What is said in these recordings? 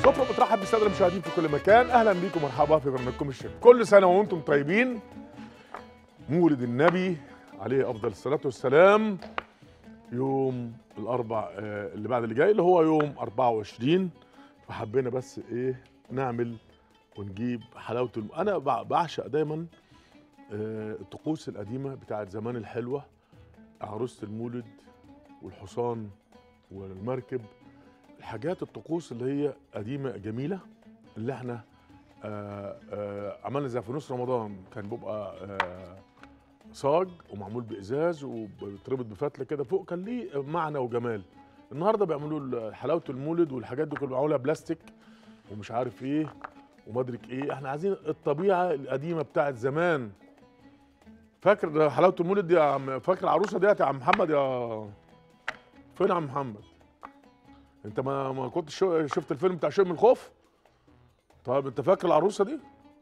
السفرة بترحب بالسادة المشاهدين في كل مكان أهلا بيكم مرحبا في برنامجكم الشيف كل سنة وأنتم طيبين مولد النبي عليه أفضل الصلاة والسلام يوم الأربع آه، اللي بعد اللي جاي اللي هو يوم 24 فحبينا بس إيه نعمل ونجيب حلاوة الم... أنا بع- بعشق دايما آه، الطقوس القديمة بتاعت زمان الحلوة عروسة المولد والحصان والمركب الحاجات الطقوس اللي هي قديمة جميلة اللي احنا آه آه عملنا زي في نص رمضان كان بيبقى آه صاج ومعمول بإزاز وبيتربط بفتلة كده فوق كان ليه معنى وجمال النهارده بيعملوا ال- حلاوة المولد والحاجات دي كلها معمولة بلاستيك ومش عارف ايه ومدرك ايه احنا عايزين الطبيعة القديمة بتاعت زمان فاكر حلاوة المولد دي يا عم فاكر العروسة ديت يا عم محمد يا فين يا عم محمد انت ما ما كنت شو- شفت الفيلم بتاع شم الخوف طيب انت فاكر العروسه دي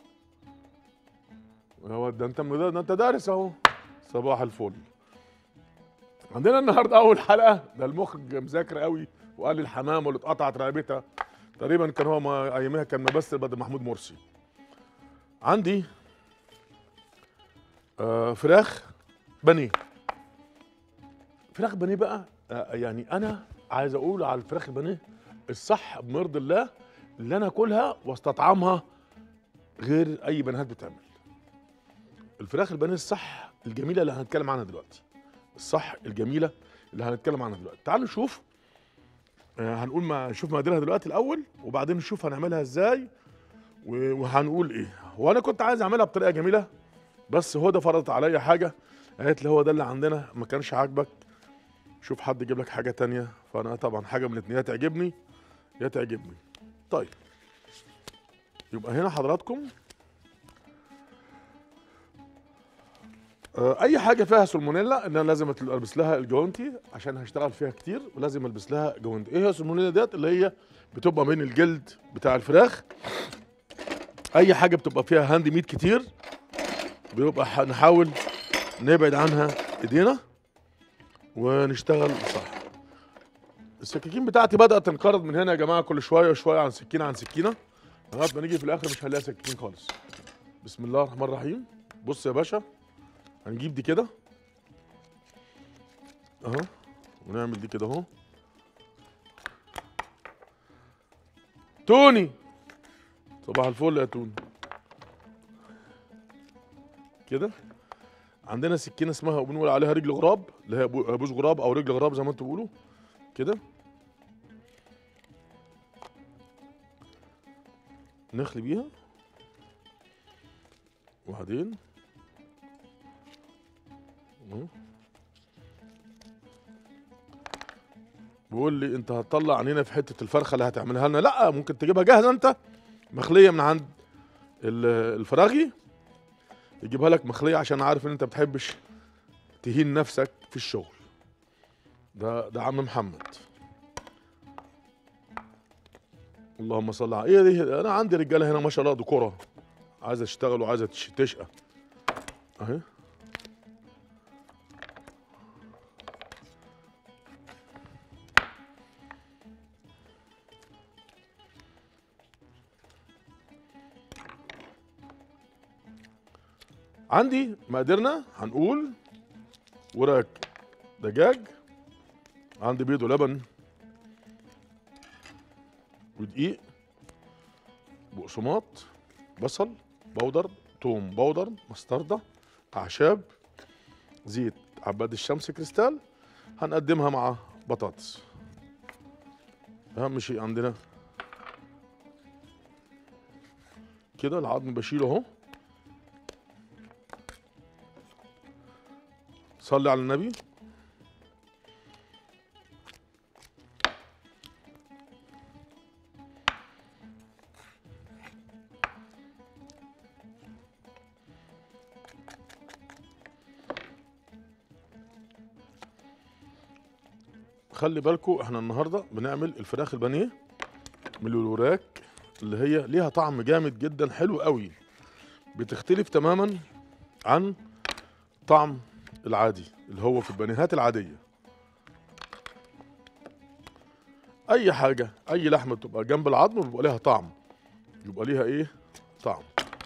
يا واد ده انت من ده انت دارس اهو صباح الفل عندنا النهارده اول حلقه ده المخرج مذاكر قوي وقال لي الحمامه اللي اتقطعت رقبتها تقريبا كان هو ما ايامها كان ممثل بدل محمود مرسي عندي آه فراخ بانيه فراخ بانيه بقى آه يعني انا عايز اقول على الفراخ البانيه الصح بمرض الله اللي انا اكلها واستطعمها غير اي بنات بتعمل الفراخ البانيه الصح الجميله اللي هنتكلم عنها دلوقتي الصح الجميله اللي هنتكلم عنها دلوقتي تعالوا نشوف آه، هنقول ما نشوف مقاديرها دلوقتي الاول وبعدين نشوف هنعملها ازاي و- وهنقول ايه وانا كنت عايز اعملها بطريقه جميله بس هو ده فرضت عليا حاجه قالت لي هو ده اللي عندنا ما كانش عاجبك شوف حد يجيب لك حاجه تانية فانا طبعا حاجه من الاتنين يا تعجبني يا تعجبني طيب يبقى هنا حضراتكم آه، اي حاجه فيها سلمونيلا ان انا لازم أتل- البس لها الجوانتي عشان هشتغل فيها كتير ولازم البس لها جوانتي ايه هي السلمونيلا ديت اللي هي بتبقى بين الجلد بتاع الفراخ اي حاجه بتبقى فيها هاند ميت كتير بيبقى ح- نحاول نبعد عنها ايدينا ونشتغل صح السكاكين بتاعتي بدات تنقرض من هنا يا جماعه كل شويه شويه عن سكينه عن سكينه لغايه ما نيجي في الاخر مش هنلاقي سكاكين خالص بسم الله الرحمن الرحيم بص يا باشا هنجيب دي كده اهو ونعمل دي كده اهو توني صباح الفل يا توني كده عندنا سكينه اسمها بنقول عليها رجل غراب اللي هي بو- بوز غراب او رجل غراب زي ما انتوا بتقولوا كده نخلي بيها وبعدين أهو. بيقول لي انت هتطلع عينينا في حته الفرخه اللي هتعملها لنا لا ممكن تجيبها جاهزه انت مخليه من عند ال- الفراغي يجيبها لك مخليه عشان عارف ان انت بتحبش تهين نفسك في الشغل ده ده عم محمد اللهم صل على ايه دي انا عندي رجاله هنا ما شاء الله دكوره عايزه تشتغل وعايزه تش- تشقى اهي عندي مقاديرنا هنقول ورق دجاج عندي بيض ولبن ودقيق بقسماط بصل بودر توم بودر مستردة أعشاب زيت عباد الشمس كريستال هنقدمها مع بطاطس أهم شيء عندنا كده العظم بشيله اهو صلي على النبي خلي بالكم احنا النهارده بنعمل الفراخ البانيه من الوراك اللي هي ليها طعم جامد جدا حلو قوي بتختلف تماما عن طعم العادي اللي هو في البانيهات العاديه اي حاجه اي لحمه تبقى جنب العظم بيبقى ليها طعم يبقى ليها ايه طعم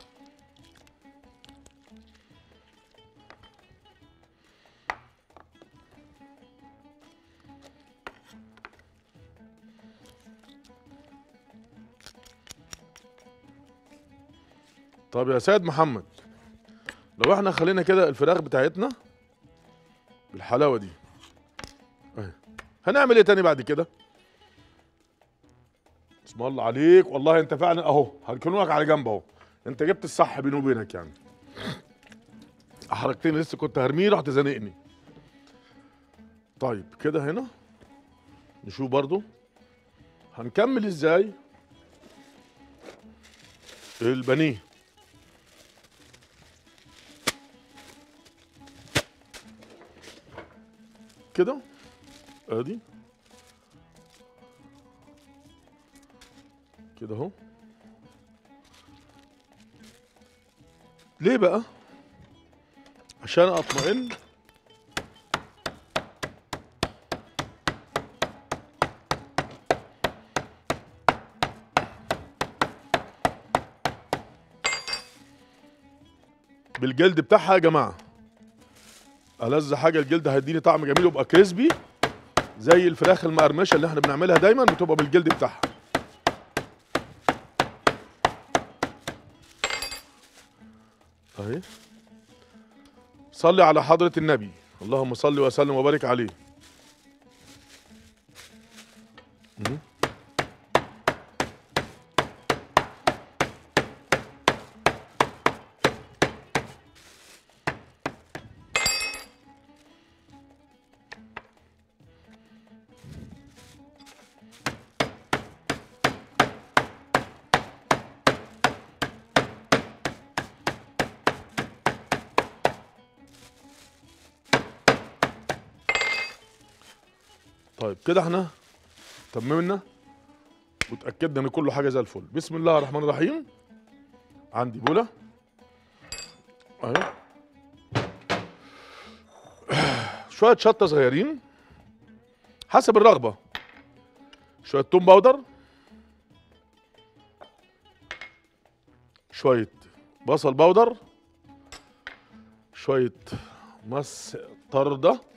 طب يا سيد محمد لو احنا خلينا كده الفراخ بتاعتنا بالحلاوه دي اهي هنعمل ايه تاني بعد كده بسم الله عليك والله انت فعلا اهو هركنك على جنب اهو انت جبت الصح بيني وبينك يعني حركتين لسه كنت هرميه رحت زنقني طيب كده هنا نشوف برضو هنكمل ازاي البانيه كده ادي كده اهو ليه بقى عشان اطمئن بالجلد بتاعها يا جماعه ألذ حاجه الجلد هيديني طعم جميل ويبقى كريسبي زي الفراخ المقرمشه اللي احنا بنعملها دايما بتبقى بالجلد بتاعها اهي صلي على حضرة النبي اللهم صل وسلم وبارك عليه مم. طيب كده احنا تممنا وتاكدنا ان كل حاجه زي الفل بسم الله الرحمن الرحيم عندي بوله اهي شويه شطه صغيرين حسب الرغبه شويه توم باودر شويه بصل باودر شويه مستردة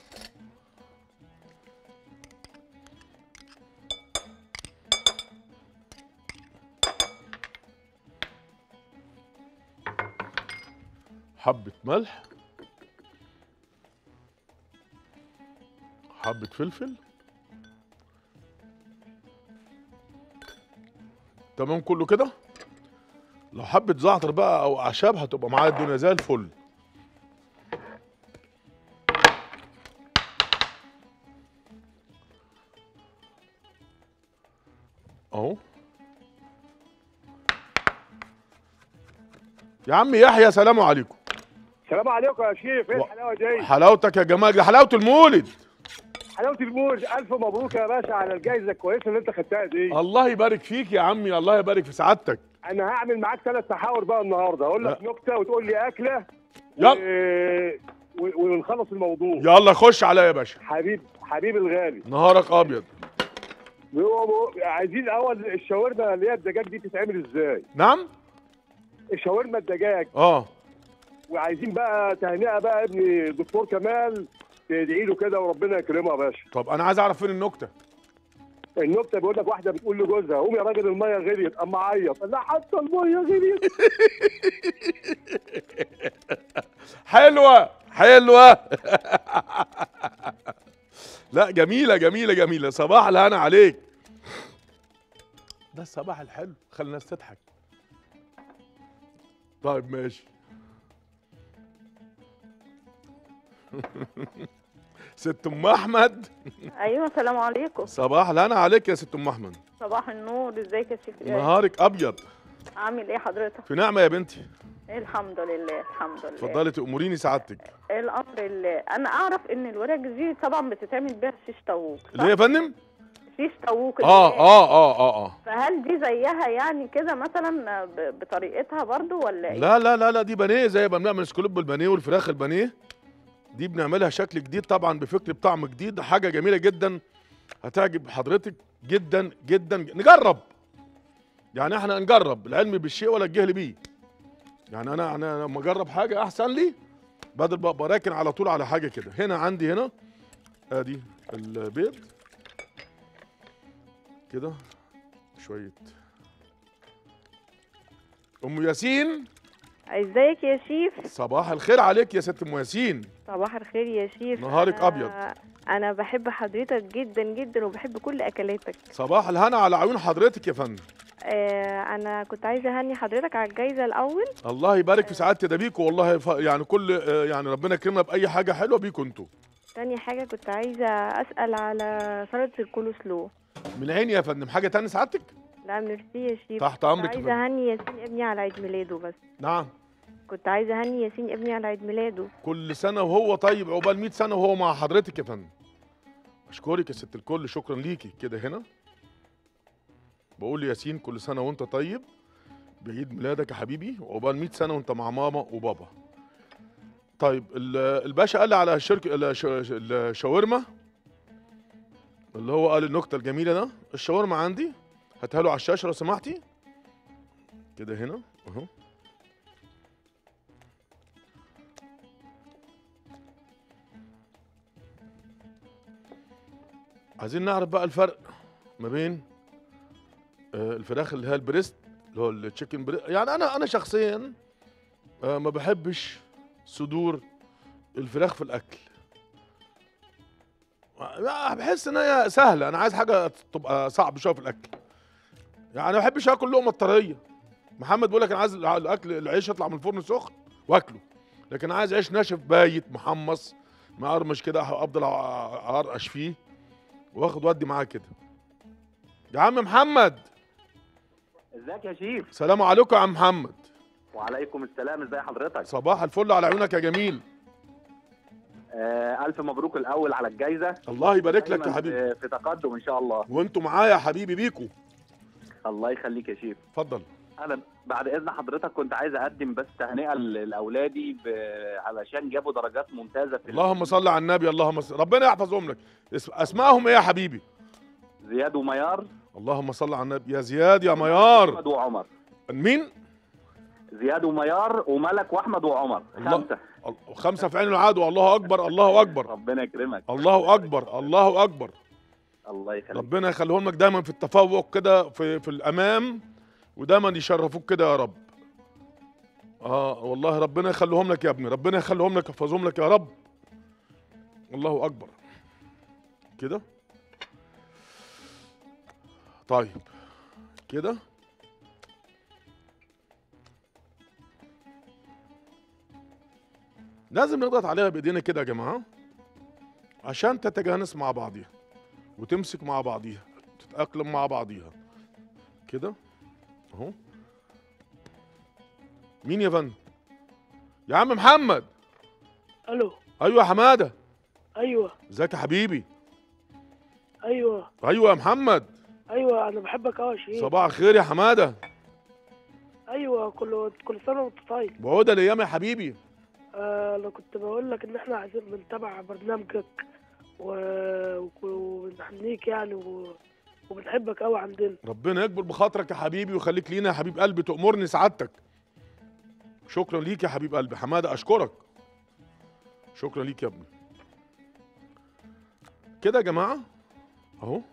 حبة ملح حبة فلفل تمام كله كده لو حبة زعتر بقى أو أعشاب هتبقى معايا الدنيا زي الفل أهو يا عم يحيى سلام عليكم السلام عليكم يا شيف ايه و- الحلاوه دي حلاوتك يا جمال دي حلاوة المولد حلاوه الموز الف مبروك يا باشا على الجائزه الكويسه اللي انت خدتها دي الله يبارك فيك يا عمي الله يبارك في سعادتك انا هعمل معاك ثلاث محاور بقى النهارده اقول لك نكته وتقول لي اكله يلا. و... و... ونخلص الموضوع يلا خش عليا يا باشا حبيب حبيب الغالي نهارك ابيض بيقولوا- عايزين الاول الشاورما اللي هي الدجاج دي تتعمل ازاي نعم الشاورما الدجاج اه وعايزين بقى تهنئه بقى ابني الدكتور كمال تدعي له كده وربنا يكرمه يا باشا طب انا عايز اعرف فين النكته النكته بيقول لك واحده بتقول لجوزها قوم يا راجل الميه غليت اما عيط قال لها حتى الميه غليت حلوه حلوه لا جميله جميله جميله صباح الهنا عليك ده الصباح الحلو خلي الناس تضحك طيب ماشي ست ام احمد ايوه السلام عليكم صباح الهنا عليك يا ست ام احمد صباح النور ازيك يا شيخ نهارك ابيض عامل ايه حضرتك في نعمه يا بنتي الحمد لله الحمد لله اتفضلي تأمريني سعادتك الامر لله انا اعرف ان الوراك دي طبعا بتتعمل بيها شيش طاووق صح؟ ليه يا فندم شيش طاووق اه اللي هي- اه اه اه اه فهل دي زيها يعني كده مثلا ب- بطريقتها برضو ولا ايه لا لا لا لا دي بانيه زي ما بنعمل سكولوب بالبانيه والفراخ البانيه دي بنعملها شكل جديد طبعا بفكر بطعم جديد حاجه جميله جدا هتعجب حضرتك جدا جدا نجرب يعني احنا نجرب العلم بالشيء ولا الجهل بيه يعني انا انا لما اجرب حاجه احسن لي بدل ما ابقى راكن على طول على حاجه كده هنا عندي هنا ادي البيض كده شويه ام ياسين ازيك يا شيف صباح الخير عليك يا ست ام ياسين صباح الخير يا شيف نهارك أنا- أبيض. انا بحب حضرتك جدا جدا وبحب كل اكلاتك صباح الهنا على عيون حضرتك يا فندم آه انا كنت عايزه اهني حضرتك على الجايزه الاول الله يبارك في سعادتي ده بيكوا والله ف- يعني كل آه، يعني ربنا يكرمنا باي حاجه حلوه بيكوا انتوا تاني حاجه كنت عايزه اسال على سلطه الكولوسلو من عيني يا فندم حاجه تاني سعادتك لا ميرسي يا شيف تحت كنت أمرك يا عايزه اهني ياسين ابني على عيد ميلاده بس نعم كنت عايزه اهني ياسين ابني على عيد ميلاده كل سنه وهو طيب عقبال 100 سنه وهو مع حضرتك يا فندم اشكرك يا ست الكل شكرا ليكي كده هنا بقول ياسين كل سنه وانت طيب بعيد ميلادك يا حبيبي وعقبال 100 سنه وانت مع ماما وبابا طيب ال- الباشا قال لي على الشركه الش- الشاورما اللي هو قال النكته الجميله ده الشاورما عندي هاتها له على الشاشه لو سمحتي كده هنا اهو عايزين نعرف بقى الفرق ما بين آه، الفراخ اللي هي البريست اللي هو التشيكن بريست يعني انا انا شخصيا آه، ما بحبش صدور الفراخ في الاكل آه، بحس ان هي سهله انا عايز حاجه تبقى صعب شويه في الاكل يعني ما بحبش اكل لقمه طريه محمد بيقول لك انا عايز الاكل العيش يطلع من الفرن سخن واكله لكن عايز عيش ناشف بايت محمص مقرمش كده افضل ارقش فيه واخد ودي معاه كده يا عم محمد ازيك يا شيف سلام عليكم يا عم محمد وعليكم السلام ازي حضرتك صباح الفل على عيونك يا جميل آه الف مبروك الاول على الجائزه الله يبارك لك يا دايماً حبيبي في, في تقدم ان شاء الله وانتوا معايا يا حبيبي بيكو الله يخليك يا شيف اتفضل انا بعد اذن حضرتك كنت عايز اقدم بس تهنئه ل- لاولادي ب... علشان جابوا درجات ممتازه في اللهم صل على النبي اللهم صل ربنا يحفظهم لك اس- اسمائهم ايه يا حبيبي زياد وميار اللهم صل على النبي يا زياد يا ميار احمد وعمر مين زياد وميار وملك واحمد وعمر الله. خمسه ال- خمسه في عين العدو الله اكبر الله اكبر ربنا يكرمك الله اكبر الله اكبر الله يخليك ربنا يخليهم لك دايما في التفوق كده في في الامام ودايما يشرفوك كده يا رب اه والله ربنا يخليهم لك يا ابني ربنا يخليهم لك يحفظهم لك يا رب الله اكبر كده طيب كده لازم نضغط عليها بايدينا كده يا جماعه عشان تتجانس مع بعضيها وتمسك مع بعضيها تتأقلم مع بعضيها كده اهو مين يا فندم يا عم محمد الو ايوه يا حماده ايوه ازيك يا حبيبي ايوه ايوه يا محمد ايوه انا بحبك قوي يا شيخ صباح الخير يا حماده ايوه كل كل سنه وانت طيب بعود الايام يا حبيبي آه انا كنت بقول لك ان احنا عايزين بنتابع برنامجك و... وك- وبنحنيك يعني و... وبنحبك قوي عندنا ربنا يكبر بخاطرك يا حبيبي ويخليك لينا يا حبيب قلبي تأمرني سعادتك شكرا ليك يا حبيب قلبي حماده اشكرك شكرا ليك يا ابني كده يا جماعه اهو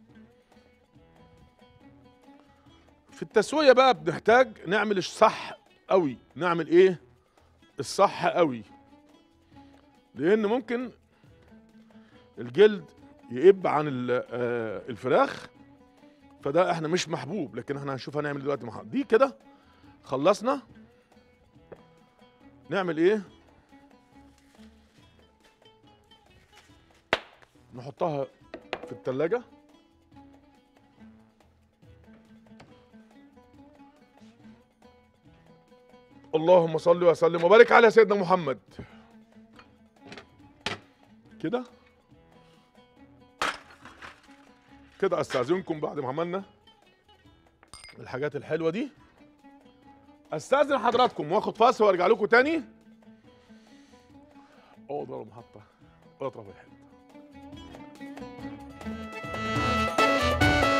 في التسويه بقى بنحتاج نعمل الصح قوي نعمل ايه الصح قوي لان ممكن الجلد يقب عن ال- آه، الفراخ فده احنا مش محبوب لكن احنا هنشوف هنعمل دلوقتي مع دي كده خلصنا نعمل ايه نحطها في التلاجة اللهم صل وسلم وبارك على سيدنا محمد كده كده استاذنكم بعد ما عملنا الحاجات الحلوه دي استاذن حضراتكم واخد فاصل وارجع لكم تاني اوضه المحطه اطرف الحته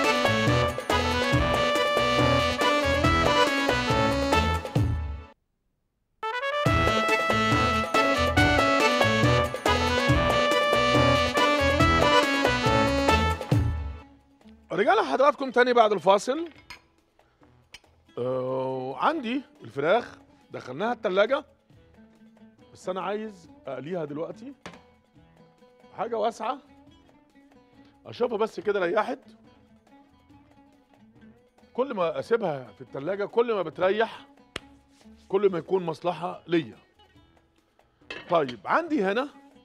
حضراتكم تاني بعد الفاصل آه عندي الفراخ دخلناها التلاجة بس انا عايز اقليها دلوقتي حاجة واسعة اشوفها بس كده ريحت كل ما اسيبها في التلاجة كل ما بتريح كل ما يكون مصلحة ليا طيب عندي هنا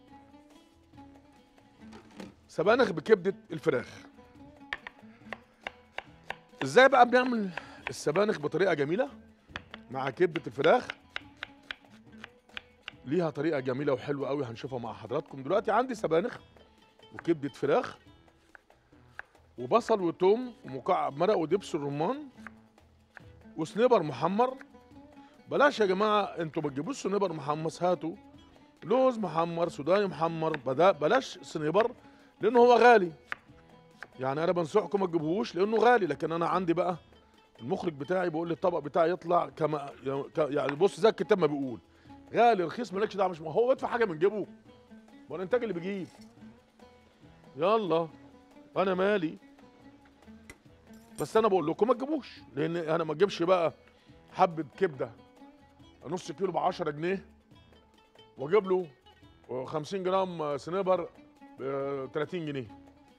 سبانخ بكبدة الفراخ ازاي بقى بنعمل السبانخ بطريقة جميلة مع كبدة الفراخ ليها طريقة جميلة وحلوة قوي هنشوفها مع حضراتكم دلوقتي عندي سبانخ وكبدة فراخ وبصل وتوم ومكعب مرق ودبس الرمان وسنيبر محمر بلاش يا جماعة انتوا ما تجيبوش سنيبر محمص هاتوا لوز محمر سوداني محمر بدا بلاش سنيبر لانه هو غالي يعني انا بنصحكم ما تجيبوهوش لانه غالي لكن انا عندي بقى المخرج بتاعي بيقول لي الطبق بتاعي يطلع كما يعني بص زي الكتاب ما بيقول غالي رخيص مالكش دعوه مش ما هو ادفع حاجه من جيبه ما الانتاج اللي بيجيب يلا انا مالي بس انا بقول لكم ما تجيبوش لان انا ما اجيبش بقى حبه كبده نص كيلو ب 10 جنيه واجيب له 50 جرام سنيبر ب 30 جنيه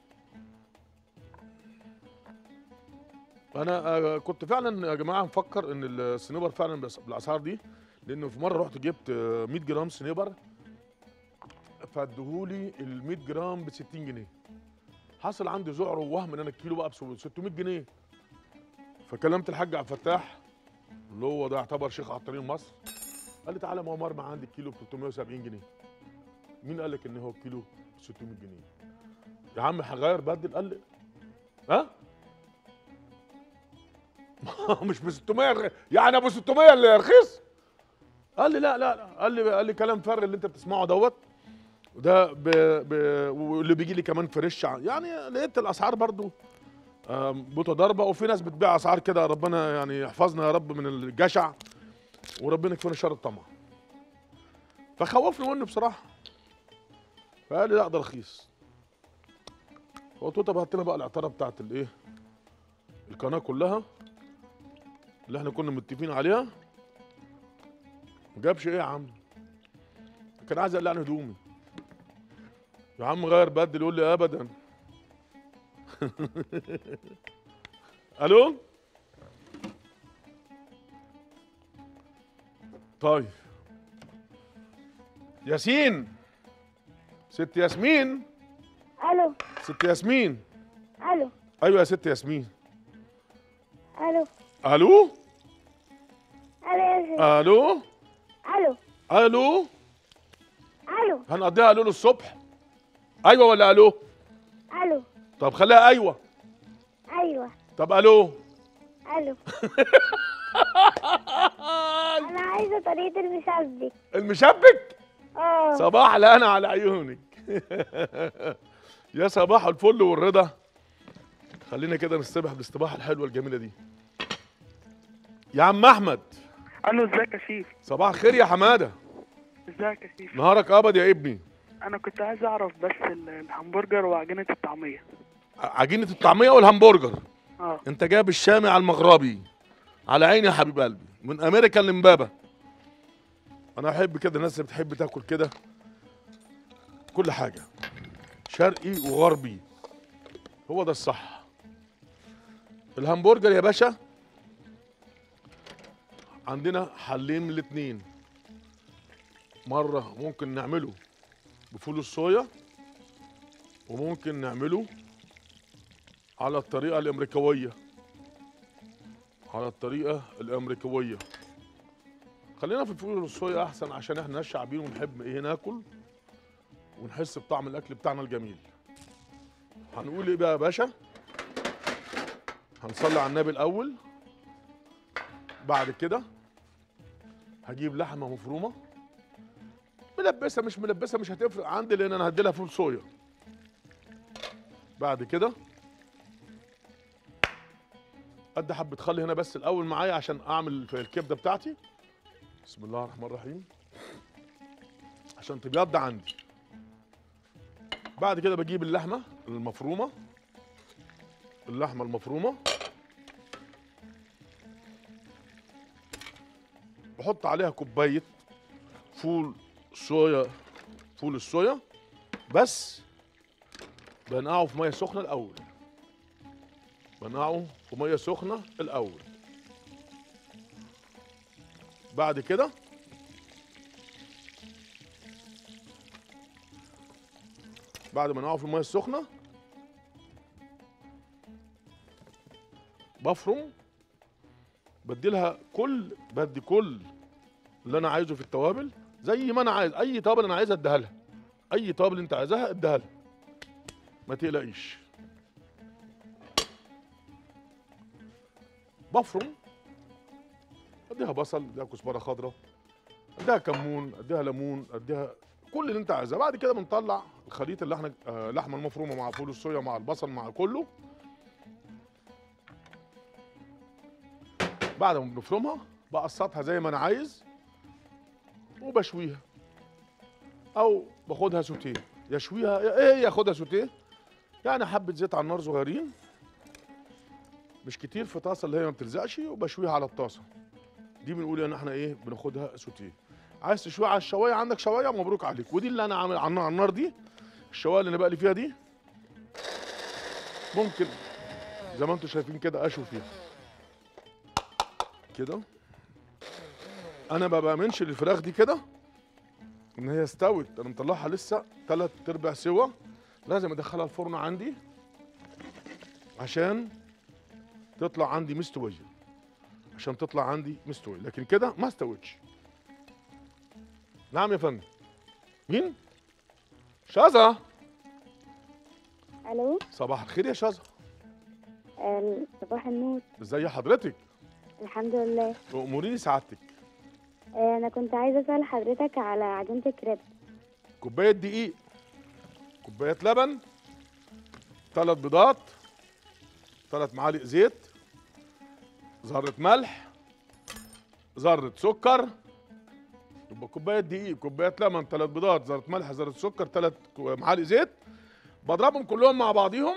انا آه، كنت فعلا يا جماعه مفكر ان السنيبر فعلا بس- بالاسعار دي لانه في مره رحت جبت آه، 100 جرام سنيبر فادهولي ال 100 جرام ب 60 جنيه حصل عندي ذعر ووهم ان انا الكيلو بقى ب 600 جنيه فكلمت الحاج عبد الفتاح اللي هو ده يعتبر شيخ عطارين مصر قال لي تعالى يا ماما ما عندي الكيلو ب 370 جنيه مين قال لك ان هو الكيلو ب 600 جنيه يا عم هغير بدل قال لي ها مش ب 600 رغ- يعني ابو 600 اللي رخيص قال لي لا لا لا قال لي قال لي كلام فارغ اللي انت بتسمعه دوت وده ب... ب... واللي بيجي لي كمان فريش ع- يعني لقيت الاسعار برضو آم، متضاربه وفي ناس بتبيع اسعار كده ربنا يعني يحفظنا يا رب من الجشع وربنا يكفينا شر الطمع فخوفني منه بصراحه فقال لي لا ده رخيص فقلت له طب هات لنا بقى الاعتراف بتاعت الايه القناه كلها اللي احنا كنا متفقين عليها ما جابش ايه يا عم كان عايز يقلعني هدومي يا عم غير بدل يقول لي ابدا الو طيب ياسين ست ياسمين الو ست ياسمين الو ايوه يا ست ياسمين الو الو الو يا سيدي. الو الو الو الو هنقضيها الو للصبح ايوه ولا الو الو طب خليها ايوه ايوه طب الو الو انا عايزه طريقه المشبك المشبك اه صباح الهنا على عيونك يا صباح الفل والرضا خلينا كده نستبح بالاستباحه الحلوه الجميله دي يا عم احمد الو ازيك يا شيف صباح الخير يا حماده ازيك يا شيف نهارك ابيض يا ابني انا كنت عايز اعرف بس ال- الهمبرجر وعجينه الطعميه عجينه الطعميه والهمبرجر اه انت جايب الشامي على المغربي على عيني يا حبيب قلبي من امريكا لامبابه انا احب كده الناس اللي بتحب تاكل كده كل حاجه شرقي وغربي هو ده الصح الهمبرجر يا باشا عندنا حلين من الاتنين مره ممكن نعمله بفول الصويا وممكن نعمله على الطريقة الأمريكوية على الطريقة الأمريكوية خلينا في الفول والصويا أحسن عشان احنا ناس شعبيين ونحب إيه ناكل ونحس بطعم الأكل بتاعنا الجميل هنقول إيه بقى يا باشا هنصلي على النبي الأول بعد كده هجيب لحمة مفرومة ملبسة مش ملبسة مش هتفرق عندي لأن أنا هديلها فول صويا بعد كده قد حبة خل هنا بس الأول معايا عشان أعمل في الكبدة بتاعتي بسم الله الرحمن الرحيم عشان تبيض عندي بعد كده بجيب اللحمة المفرومة اللحمه المفرومه بحط عليها كوبايه فول صويا فول الصويا بس بنقعه في ميه سخنه الاول بنقعه في ميه سخنه الاول بعد كده بعد ما نقعه في الميه السخنه بفرم بدي لها كل بدي كل اللي انا عايزه في التوابل زي ما انا عايز اي توابل انا عايزها اديها لها اي توابل انت عايزاها اديها لها ما تقلقيش بفرم اديها بصل اديها كزبره خضراء اديها كمون اديها ليمون اديها كل اللي انت عايزاه بعد كده بنطلع الخليط اللي احنا آه اللحمه المفرومه مع فول الصويا مع البصل مع كله بعد ما بنفرمها بقسطها زي ما انا عايز وبشويها او باخدها سوتيه يشويها ايه هي ياخدها سوتيه يعني حبه زيت على النار صغيرين مش كتير في طاسه اللي هي ما بتلزقش وبشويها على الطاسه دي بنقول ان احنا ايه بناخدها سوتيه عايز تشويها على الشوايه عندك شوايه مبروك عليك ودي اللي انا عامل على النار- على النار دي الشوايه اللي انا بقلي فيها دي ممكن زي ما انتم شايفين كده اشوي فيها كده انا ما بامنش للفراخ دي كده ان هي استوت انا مطلعها لسه تلات ارباع سوا لازم ادخلها الفرن عندي عشان تطلع عندي مستويه عشان تطلع عندي مستويه لكن كده ما استوتش نعم يا فندم مين شذا الو صباح الخير يا شذا آه، صباح النور ازي حضرتك الحمد لله اموريني سعادتك آه، انا كنت عايزه اسال حضرتك على عجينه الكريب كوبايه دقيق كوبايه لبن ثلاث بيضات ثلاث معالق زيت ذره ملح ذره سكر يبقى كوبايه دقيق كوبايه لبن ثلاث بيضات ذره ملح ذره سكر ثلاث معالق زيت بضربهم كلهم مع بعضيهم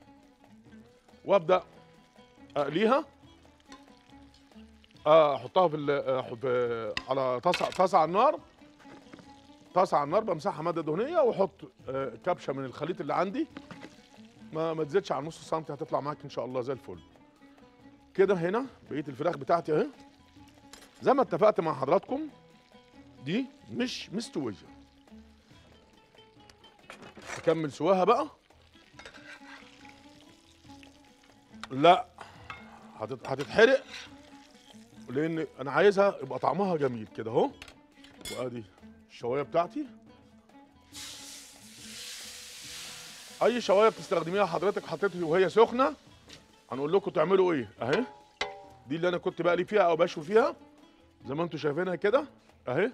وابدا اقليها آه، احطها في, ال- آه، في على طاسه طاسه على النار طاسه على النار بمسحها ماده دهنيه واحط آه، كبشه من الخليط اللي عندي ما ما تزيدش عن نص سنتي هتطلع معاك ان شاء الله زي الفل كده هنا بقيه الفراخ بتاعتي اهي زي ما اتفقت مع حضراتكم دي مش مستويه اكمل سواها بقى لا هتت- هتتحرق لان انا عايزها يبقى طعمها جميل كده اهو وادي الشوايه بتاعتي اي شوايه بتستخدميها حضرتك حطيتها وهي سخنه هنقول لكم تعملوا ايه اهي دي اللي انا كنت بقلي فيها او بشوي فيها زي ما انتم شايفينها كده اهي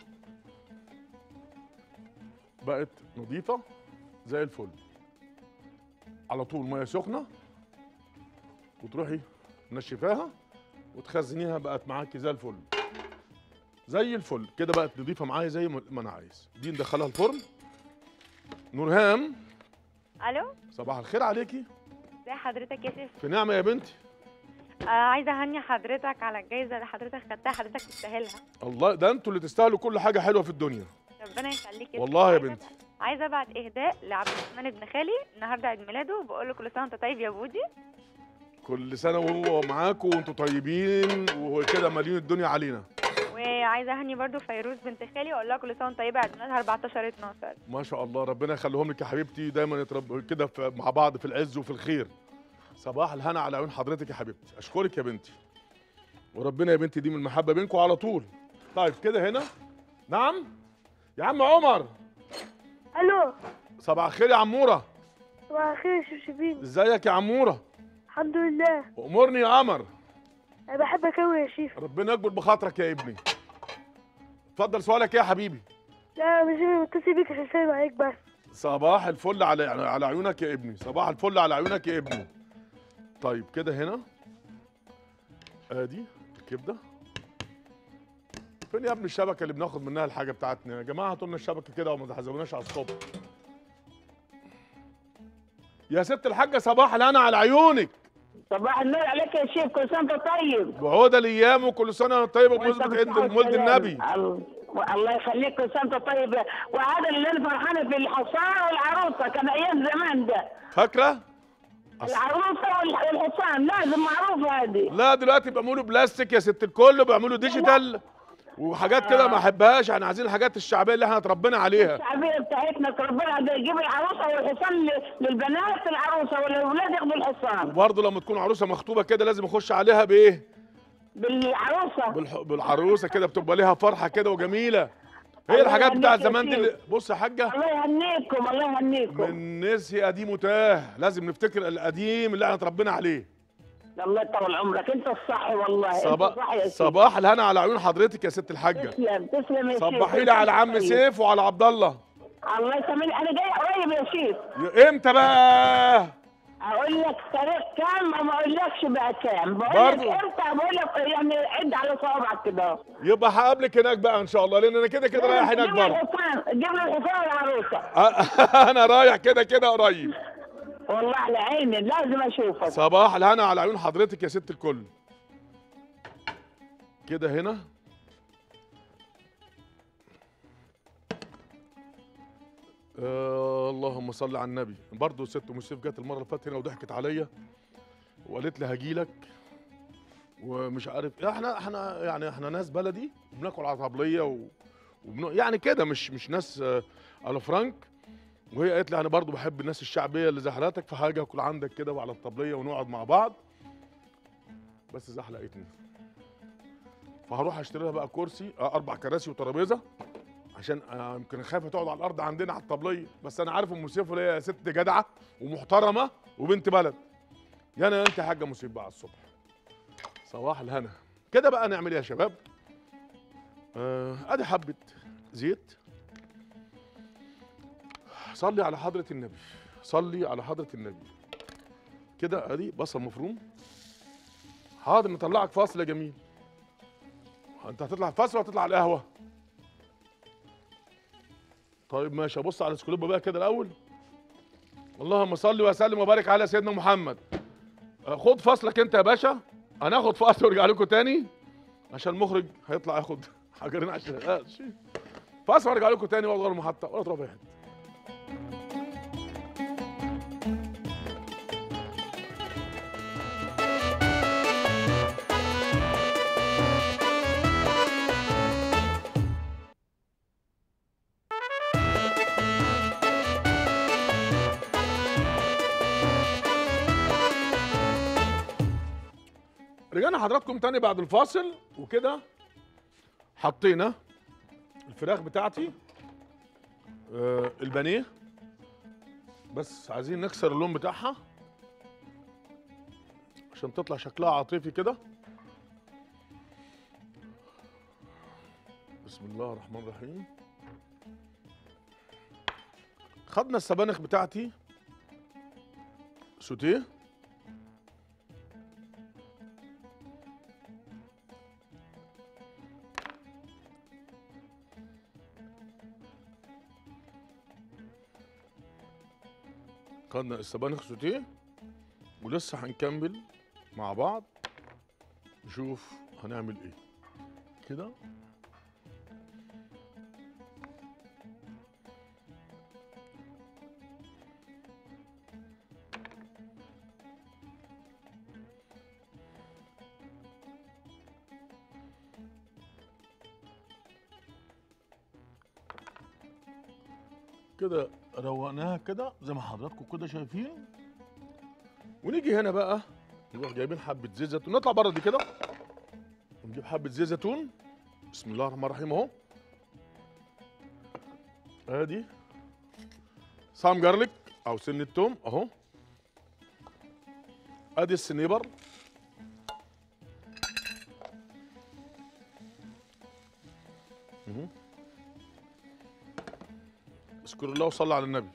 بقت نظيفه زي الفل على طول ميه سخنه وتروحي منشفاها وتخزنيها بقت معاكي زي الفل زي الفل كده بقت نضيفه معايا زي ما ما انا عايز دي ندخلها الفرن نورهام الو صباح الخير عليكي ازي حضرتك يا شيف في نعمه يا بنتي آه عايزه اهني حضرتك على الجايزه اللي حضرتك خدتها حضرتك تستاهلها الله ده انتوا اللي تستاهلوا كل حاجه حلوه في الدنيا ربنا يخليك يا والله يا شيف. بنتي. عايزه ابعت اهداء لعبد الرحمن ابن خالي النهارده عيد ميلاده وبقول له كل سنه وانت طيب يا بودي كل سنه وهو معاكم وانتوا طيبين وكده مالين الدنيا علينا وعايزه اهني برضو فيروز بنت خالي واقول لها كل سنه وانت طيبه عيد ميلادها 14 12 ما شاء الله ربنا يخليهم لك يا حبيبتي دايما يتربوا كده في- مع بعض في العز وفي الخير صباح الهنا على عيون حضرتك يا حبيبتي اشكرك يا بنتي وربنا يا بنتي دي من المحبه بينكم على طول طيب كده هنا نعم يا عم عمر الو صباح الخير يا عموره صباح الخير يا شبشبين ازيك يا عموره الحمد لله امرني يا قمر انا بحبك قوي يا شيف ربنا يكبر بخاطرك يا ابني اتفضل سؤالك إيه يا حبيبي لا مش أنا متصل بيك عشان اسلم عليك بس صباح الفل على على عيونك يا ابني صباح الفل على عيونك يا ابني طيب كده هنا ادي الكبده فين يا ابني الشبكه اللي بناخد منها الحاجه بتاعتنا يا جماعه هاتوا لنا الشبكه كده وما تحزبوناش على الصبح يا ست الحاجه صباح الهنا على عيونك صباح النور عليك يا شيخ كل سنه وانت طيب وعود الايام وكل سنه وانت طيب بمناسبه عيد وأنت مولد بالصحة النبي والسلامة. الله الله يخليك كل سنه وانت طيب وهذا اللي انا فرحانه في الحصان والعروسه كان ايام زمان ده فاكره العروسه والح- والحصان لازم معروف هذه لا دلوقتي بيعملوا بلاستيك يا ست الكل بيعملوا ديجيتال وحاجات كده ما احبهاش احنا عايزين الحاجات الشعبيه اللي احنا اتربينا عليها الشعبيه بتاعتنا ربنا يجيب العروسه والحصان ل- للبنات العروسه والاولاد ياخدوا الحصان وبرضه لما تكون عروسه مخطوبه كده لازم اخش عليها بايه بالعروسه بالح... بالعروسه كده بتبقى ليها فرحه كده وجميله هي الله الحاجات يهنيك بتاعت يا زمان دي سيدي. اللي... بص يا حاجه الله يهنيكم الله يهنيكم من نسي قديم وتاه لازم نفتكر القديم اللي احنا اتربينا عليه الله يطول عمرك انت الصح والله انت صباح الصح يا سيدي صباح الهنا على عيون حضرتك يا ست الحاجه تسلم تسلم يا شيخ صبحي لي على عم طيب. سيف وعلى عبد الله الله يسامحني انا جاي قريب يا شيخ ي- امتى بقى اقول لك تاريخ كام ما اقولكش بقى كام بقول لك برضو. امتى بقول لك يعني عد على صوابعك كده يبقى هقابلك هناك بقى ان شاء الله لان انا كده كده رايح هناك جيب لي برضه الحصان جيب لي الحصان والعروسه انا رايح كده كده قريب والله على عيني لازم اشوفك صباح الهنا على عيون حضرتك يا ست الكل كده هنا آه اللهم صل على النبي برضه ست ام سيف جت المره اللي فاتت هنا وضحكت عليا وقالت لي هجيلك ومش عارف احنا احنا يعني احنا ناس بلدي وبناكل على طبليه و... وبن... يعني كده مش مش ناس آه على فرانك وهي قالت لي انا برضو بحب الناس الشعبيه اللي زي حالاتك فهاجي اكل عندك كده وعلى الطبليه ونقعد مع بعض بس زحلقتني فهروح اشتري لها بقى كرسي آه، اربع كراسي وترابيزه عشان آه، يمكن خايفه تقعد على الارض عندنا على الطبليه بس انا عارف ام سيف اللي هي ست جدعه ومحترمه وبنت بلد يا انا انت يا حاجه مصيب بقى على الصبح صباح الهنا كده بقى نعمل ايه يا شباب آه ادي حبه زيت صلي على حضرة النبي صلي على حضرة النبي كده ادي بصل مفروم حاضر نطلعك فاصل يا جميل انت هتطلع فاصل ولا هتطلع على القهوة طيب ماشي ابص على السكولوب بقى كده الاول اللهم صل وسلم وبارك على سيدنا محمد آه، خد فاصلك انت يا باشا هناخد فاصل وارجع لكم تاني عشان المخرج هيطلع ياخد حجرين عشان آه، شي. فاصل وارجع لكم تاني ولا المحطة ولا تروح واحد رجعنا حضراتكم تاني بعد الفاصل وكده حطينا الفراخ بتاعتي آه البانيه بس عايزين نكسر اللون بتاعها عشان تطلع شكلها عاطفي كده بسم الله الرحمن الرحيم خدنا السبانخ بتاعتي سوتيه خدنا السبانخ سوتيه ولسه هنكمل مع بعض نشوف هنعمل ايه كده كده روقناها كده زي ما حضراتكم كده شايفين ونيجي هنا بقى نروح جايبين حبه زيت زيتون نطلع بره دي كده ونجيب حبه زيت زيتون بسم الله الرحمن الرحيم اهو ادي سام جارليك او سن التوم اهو ادي السنيبر مهم. اذكر الله وصلى على النبي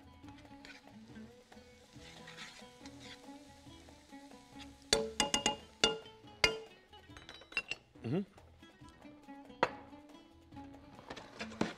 مهم.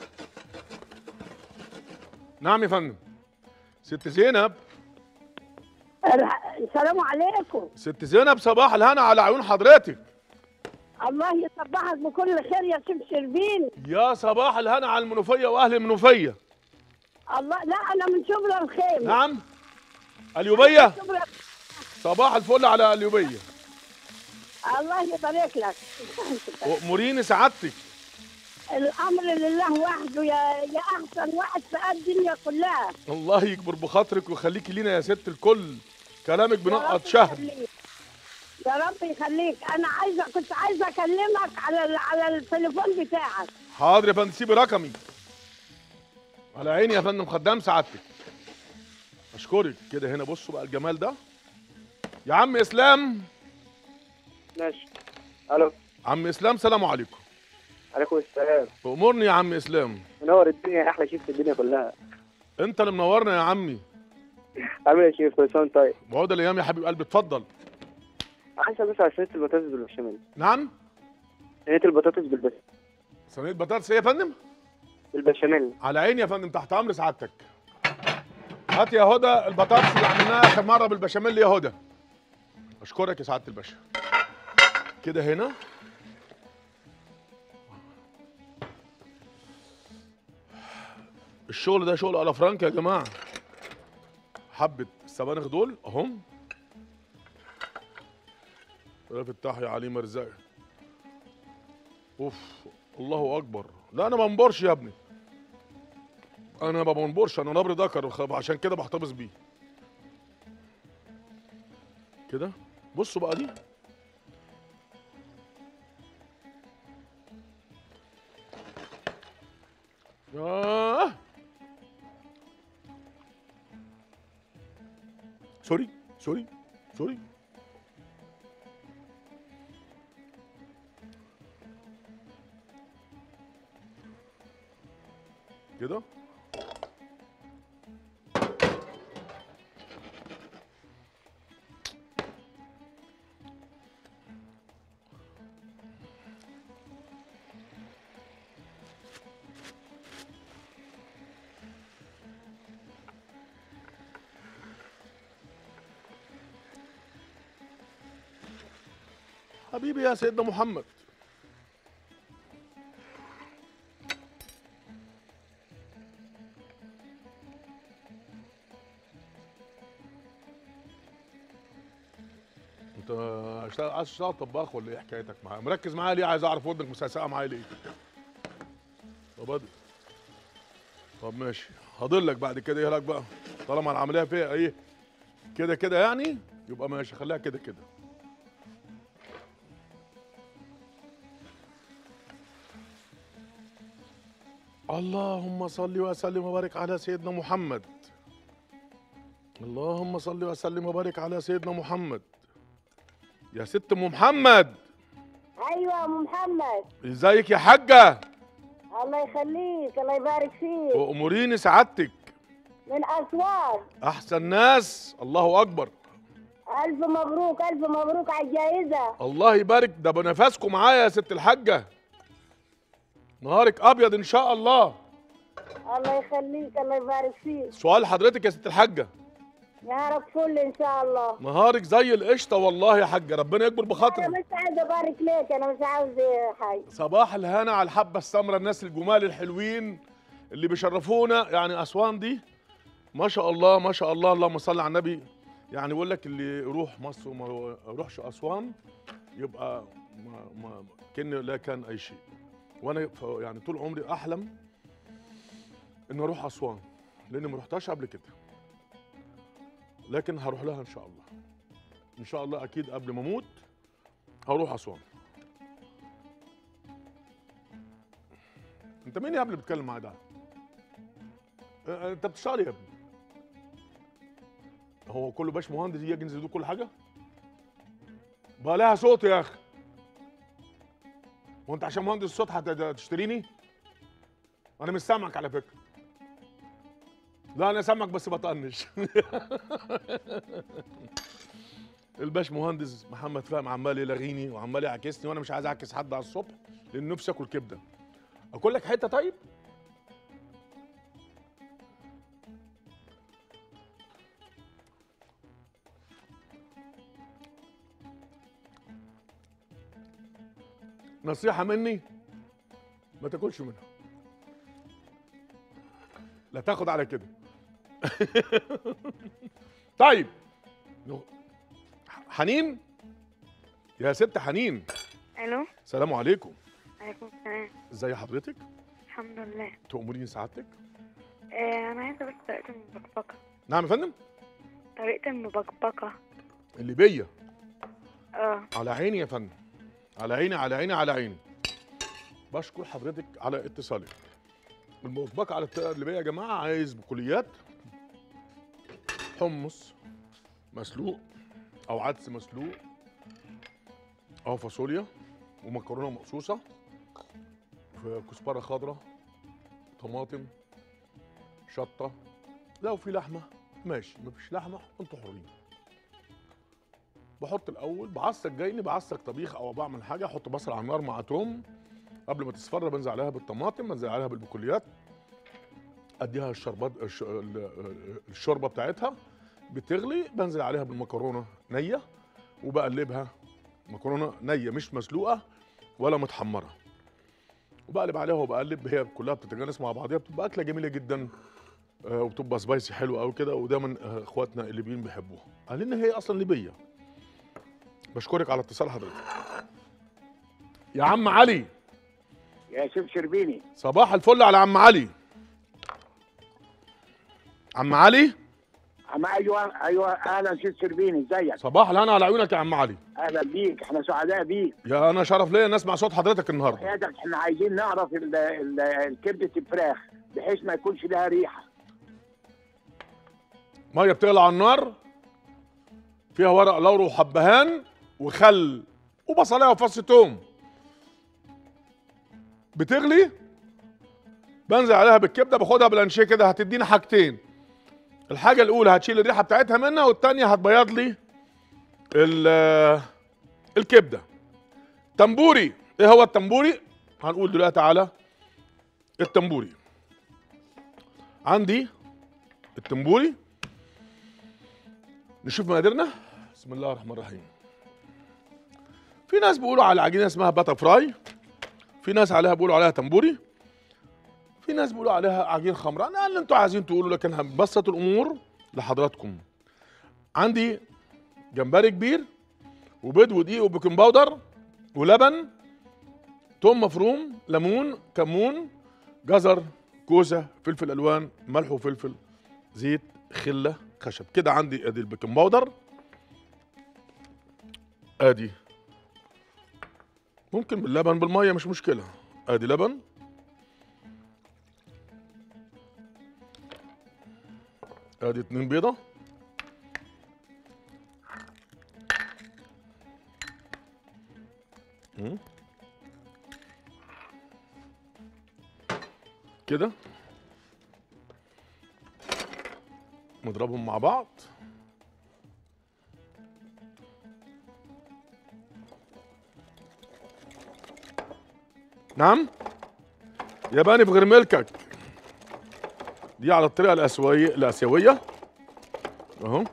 نعم يا فندم ست زينب السلام عليكم ست زينب صباح الهنا على عيون حضرتك الله يصبحك بكل خير يا شيخ شربين يا صباح الهنا على المنوفيه واهل المنوفيه الله لا انا من شبرا الخيم نعم اليوبيه شبرا صباح الفل على اليوبيه الله يبارك لك واموريني سعادتك الامر لله وحده يا يا احسن واحد في الدنيا كلها الله يكبر بخاطرك ويخليكي لينا يا ست الكل كلامك يا بنقط رب شهر يخليك. يا رب يخليك انا عايزه كنت عايزه اكلمك على ال- على التليفون بتاعك حاضر يا فندم سيبي رقمي على عيني يا فندم خدام سعادتك اشكرك كده هنا بصوا بقى الجمال ده يا عم اسلام ماشي الو عم اسلام سلام عليكم عليكم السلام امرني يا عم اسلام منور الدنيا احلى شيف في الدنيا كلها انت اللي منورنا يا عمي عامل ايه يا شيف كل سنه وأنت طيب بعود الايام يا حبيب قلبي اتفضل عايز بس على صينيه البطاطس بالبشاميل نعم صينيه البطاطس بالبس صينيه بطاطس ايه يا فندم بالبشاميل على عيني يا فندم تحت امر سعادتك هات يا هدى البطاطس اللي عملناها اخر مره بالبشاميل يا هدى اشكرك يا سعاده الباشا كده هنا الشغل ده شغل على فرانك يا جماعه حبه السبانخ دول اهم يا فتاح يا علي مرزقي اوف الله اكبر لا انا ما بنبرش يا ابني انا ما بنبرش انا نبر ذكر خ- عشان كده بحتفظ بيه كده بصوا بقى دي آه. سوري سوري سوري كده حبيبي يا سيدنا محمد انت اشتغل عايز تشتغل طباخ ولا ايه حكايتك معايا مركز معايا ليه عايز اعرف ودنك مسقسقه معايا ليه طب ادي طب ماشي هضلك بعد كده ايه لك بقى طالما العمليه فيها ايه كده كده يعني يبقى ماشي خليها كده كده اللهم صل وسلم وبارك على سيدنا محمد اللهم صل وسلم وبارك على سيدنا محمد يا ست ام محمد ايوه يا ام محمد ازيك يا حاجه الله يخليك الله يبارك فيك واموريني سعادتك من اسوان احسن ناس الله اكبر الف مبروك الف مبروك على الجائزه الله يبارك ده بنفسكم معايا يا ست الحاجه نهارك ابيض ان شاء الله الله يخليك الله يبارك فيك سؤال حضرتك يا ست الحاجه نهارك فل ان شاء الله نهارك زي القشطه والله يا حاجه ربنا يكبر انا بخاطرك مش عايزه ابارك لك انا مش عاوز حاجه صباح الهنا على الحبه السمراء الناس الجمال الحلوين اللي بيشرفونا يعني اسوان دي ما شاء الله ما شاء الله اللهم صل على النبي يعني بيقول لك اللي يروح مصر وما يروحش اسوان يبقى ما ما كان لا كان اي شيء وانا ف- يعني طول عمري احلم ان اروح اسوان لاني ما رحتهاش قبل كده لكن هروح لها ان شاء الله ان شاء الله اكيد قبل ما اموت هروح اسوان انت مين يا ابني بتتكلم معايا ده؟ اه، انت بتشتغل إيه يا ابني؟ هو كله باش مهندس يجي ينزل يدوق كل حاجه؟ بقى لها صوت يا اخي وانت عشان مهندس صوت هتشتريني؟ انا مش سامعك على فكره لا انا سامعك بس بطنش الباش مهندس محمد فهم عمال يلغيني وعمال يعكسني وانا مش عايز اعكس حد على الصبح لان نفسي اكل كبده اكل لك حته طيب نصيحه مني ما تاكلش منها لا تاخد على كده طيب نو- حنين يا ست حنين الو سلام عليكم عليكم السلام ازي حضرتك الحمد لله تأمريني سعادتك آه انا عايزه بس طريقه المبكبكه نعم يا فندم طريقه المبكبكه اللي بيا اه على عيني يا فندم على عيني على عيني على عيني بشكر حضرتك على اتصالك المطبخ على الطريقه اللي بيا يا جماعه عايز بقوليات حمص مسلوق او عدس مسلوق او فاصوليا ومكرونه مقصوصه في كزبره خضراء طماطم شطه لو في لحمه ماشي مفيش لحمه انتوا حرين بحط الاول بعصق جايني بعصق طبيخ او بعمل حاجه احط بصل على النار مع توم قبل ما تصفر بنزل عليها بالطماطم بنزل عليها بالبقوليات اديها الشربات الش- ال- الشوربه بتاعتها بتغلي بنزل عليها بالمكرونه نيه وبقلبها مكرونه نيه مش مسلوقه ولا متحمره وبقلب عليها وبقلب هي كلها بتتجانس مع بعضيها بتبقى اكله جميله جدا آه، وبتبقى سبايسي حلوه قوي كده ودايما آه، اخواتنا الليبيين بيحبوها قال لنا هي اصلا ليبيه بشكرك على اتصال حضرتك يا عم علي يا شيف شربيني صباح الفل على عم علي عم علي عم ايوه ايوه اهلا شيف شربيني ازيك صباح الهنا على عيونك يا عم علي اهلا بيك احنا سعداء بيك يا انا شرف ليا نسمع صوت حضرتك النهارده حياتك احنا عايزين نعرف ال- ال- الكبده الفراخ بحيث ما يكونش لها ريحه ميه بتغلي على النار فيها ورق لورو وحبهان وخل وبصلايه وفص توم بتغلي بنزل عليها بالكبده باخدها بلانشيه كده هتدينا حاجتين الحاجه الاولى هتشيل الريحه بتاعتها منها والتانيه هتبيض لي ال- الكبده تنبوري ايه هو التنبوري هنقول دلوقتي على التنبوري عندي التنبوري نشوف مقاديرنا بسم الله الرحمن الرحيم في ناس بيقولوا على عجينه اسمها باتا فراي في ناس عليها بيقولوا عليها تنبوري في ناس بيقولوا عليها عجين خمره انا اللي انتوا عايزين تقولوا لكن هنبسط الامور لحضراتكم عندي جمبري كبير وبيض ودقيق وبيكنج باودر ولبن توم مفروم ليمون كمون جزر كوسه فلفل الوان ملح وفلفل زيت خله خشب كده عندي ادي البيكنج باودر ادي ممكن باللبن بالميه مش مشكله ادي لبن ادي اتنين بيضه مم. كده نضربهم مع بعض نعم ياباني بغير ملكك دي على الطريقه الاسيويه الاسيويه اهو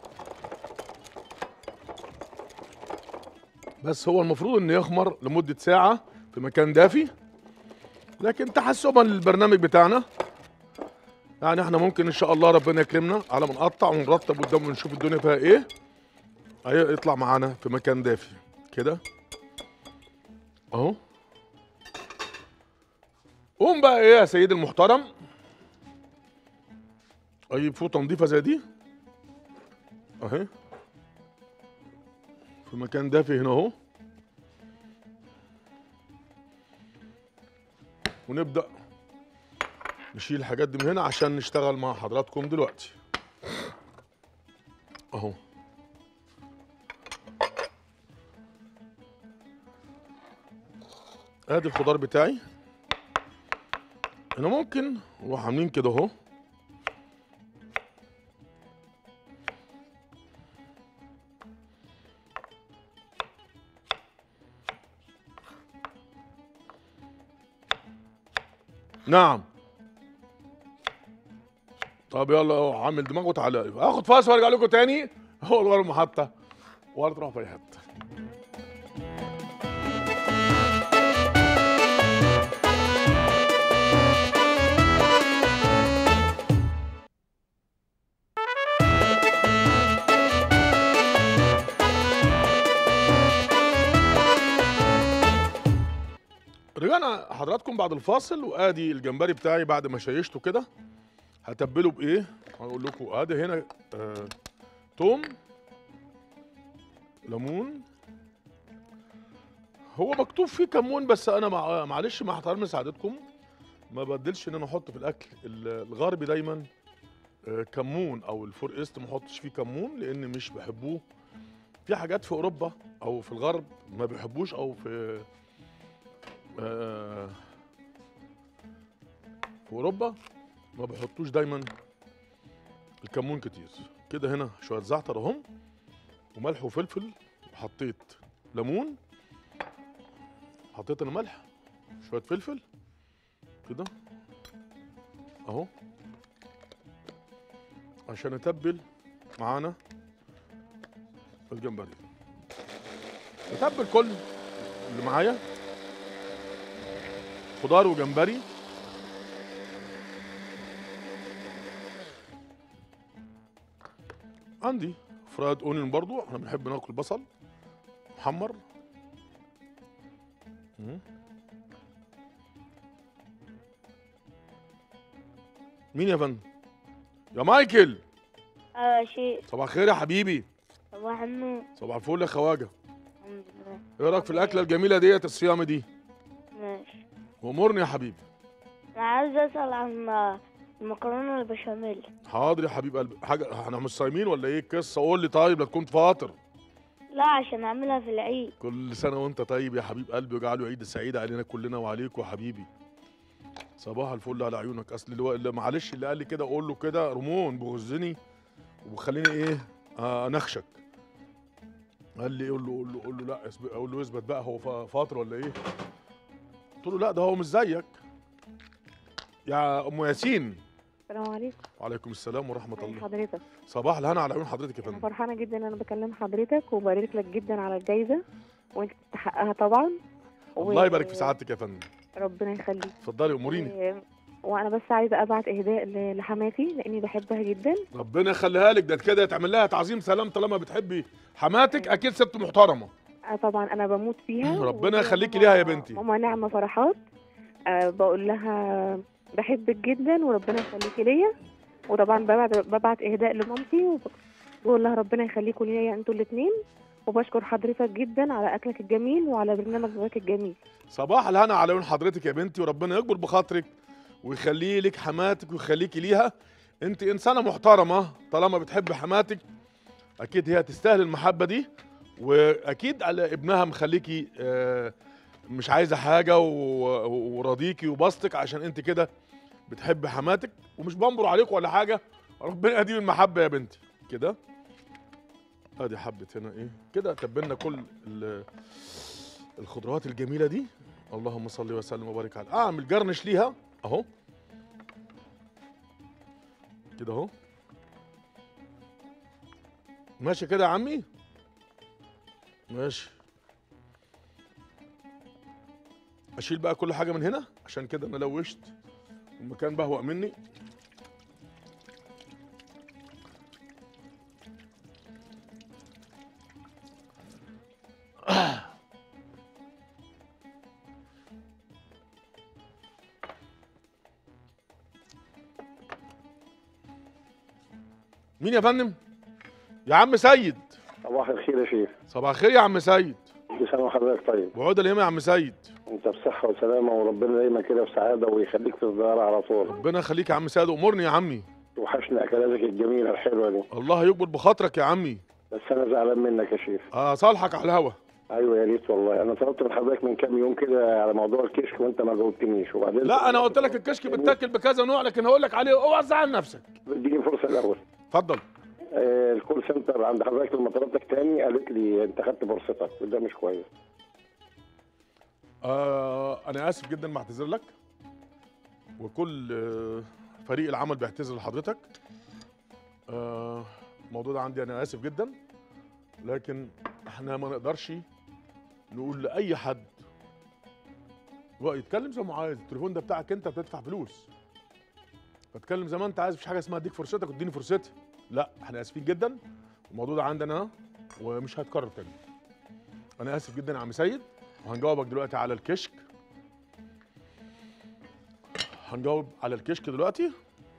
بس هو المفروض انه يخمر لمده ساعه في مكان دافي لكن تحسبا للبرنامج بتاعنا يعني احنا ممكن ان شاء الله ربنا يكرمنا على ما نقطع ونرتب قدام ونشوف الدنيا فيها ايه هي- يطلع معانا في مكان دافي كده اهو قوم بقى ايه يا سيدي المحترم اجيب فوطه نظيفه زي دي اهي في مكان دافي هنا اهو ونبدا نشيل الحاجات دي من هنا عشان نشتغل مع حضراتكم دلوقتي اهو ادي الخضار بتاعي انا ممكن نروح عاملين كده اهو نعم طب يلا اهو عامل دماغ وتعالى اخد فاصل وارجع لكم تاني هو الغرب محطه ولا تروح في اي حته رجعنا حضراتكم بعد الفاصل وادي الجمبري بتاعي بعد ما شيشته كده هتبله بايه هقول لكم ادي هنا آه توم ليمون هو مكتوب فيه كمون بس انا مع معلش مع احترام سعادتكم ما بدلش ان انا احط في الاكل ال- الغربي دايما آه، كمون او الفور ايست ما احطش فيه كمون لان مش بحبوه في حاجات في اوروبا او في الغرب ما بيحبوش او في آه، في اوروبا ما بيحطوش دايما الكمون كتير كده هنا شويه زعتر اهم وملح وفلفل وحطيت ليمون حطيت انا ملح شويه فلفل كده اهو عشان اتبل معانا الجمبري اتبل كل اللي معايا خضار وجمبري عندي فرايد اونيون برضو احنا بنحب ناكل بصل محمر مم. مين يا فندم يا مايكل اه شيء صباح الخير يا حبيبي صباح النور صباح الفل يا خواجه الحمد لله ايه رايك في الاكله الجميله ديت الصيام دي ماشي وامرني يا حبيبي انا عايز اسال عن المكرونه البشاميل حاضر يا حبيب قلبي حاجه احنا مش صايمين ولا ايه القصه قول لي طيب لا تكون فاطر لا عشان اعملها في العيد كل سنه وانت طيب يا حبيب قلبي وجعله عيد سعيد علينا كلنا وعليكم يا حبيبي صباح الفل على عيونك اصل اللي, هو- اللي معلش اللي قال لي كده قول له كده رمون بغزني وخليني ايه آه انخشك قال لي قول له قول له قول له لا اثبت- اقول له اثبت بقى هو فا- فاطر ولا ايه قلت له لا ده هو مش زيك يا ام ياسين السلام عليكم وعليكم السلام ورحمه ازي الله حضرتك صباح الهنا على عيون حضرتك يا انا فندم فرحانه جدا ان انا بكلم حضرتك وبارك لك جدا على الجايزه وانت تستحقها طبعا و- الله يبارك في سعادتك يا فندم ربنا يخليك اتفضلي اموريني و- وانا بس عايزه ابعت اهداء ل- لحماتي لاني بحبها جدا ربنا يخليها لك ده كده تعمل لها تعظيم سلام طالما بتحبي حماتك اكيد ست محترمه آه طبعا انا بموت فيها ربنا وهي يخليكي ماما- ليها يا بنتي ماما نعمه فرحات أه بقول لها بحبك جدا وربنا يخليكي ليا وطبعا ببعت ببعت اهداء لمامتي وبقول لها ربنا يخليكوا ليا انتوا الاثنين وبشكر حضرتك جدا على اكلك الجميل وعلى برنامجك الجميل صباح الهنا على عيون حضرتك يا بنتي وربنا يكبر بخاطرك ويخليه لك حماتك ويخليكي ليها انت انسانه محترمه طالما بتحبي حماتك اكيد هي تستاهل المحبه دي واكيد على ابنها مخليكي آه، مش عايزه حاجه و- و- وراضيكي وبسطك عشان انت كده بتحبي حماتك ومش بنبر عليك ولا حاجه ربنا يديم المحبه يا بنتي كده ادي حبه هنا ايه كده تبلنا كل ال- الخضروات الجميله دي اللهم صل وسلم وبارك على اعمل جرنش ليها اهو كده اهو ماشي كده يا عمي ماشي اشيل بقى كل حاجه من هنا عشان كده انا لوشت المكان بهوأ مني مين يا فندم يا عم سيد صباح الخير يا شيخ صباح الخير يا عم سيد كل سنه وحضرتك طيب وعود الايام يا عم سيد انت بصحه وسلامه وربنا دايما كده في سعاده ويخليك في الزهره على طول ربنا يخليك يا عم سيد امرني يا عمي وحشنا اكلاتك الجميله الحلوه دي الله يكبر بخاطرك يا عمي بس انا زعلان منك يا شيخ اصالحك على الهوا ايوه يا ريت والله انا طلبت من حضرتك من كام يوم كده على موضوع الكشك وانت ما جاوبتنيش وبعدين لا انا قلت لك الكشك بتاكل بكذا نوع لكن هقول لك عليه اوعى تزعل نفسك اديني فرصه الاول اتفضل آه الكول سنتر عند حضرتك لما طلبتك تاني قالت لي انت خدت فرصتك وده مش كويس آه انا اسف جدا بعتذر لك وكل آه فريق العمل بيعتذر لحضرتك آه الموضوع ده عندي انا اسف جدا لكن احنا ما نقدرش نقول لاي حد هو يتكلم زي ما عايز التليفون ده بتاعك انت بتدفع فلوس فاتكلم زي ما انت عايز مفيش حاجه اسمها اديك فرصتك واديني فرصتي لا احنا اسفين جدا الموضوع ده عندنا ومش هيتكرر تاني انا اسف جدا يا عم سيد وهنجاوبك دلوقتي على الكشك هنجاوب على الكشك دلوقتي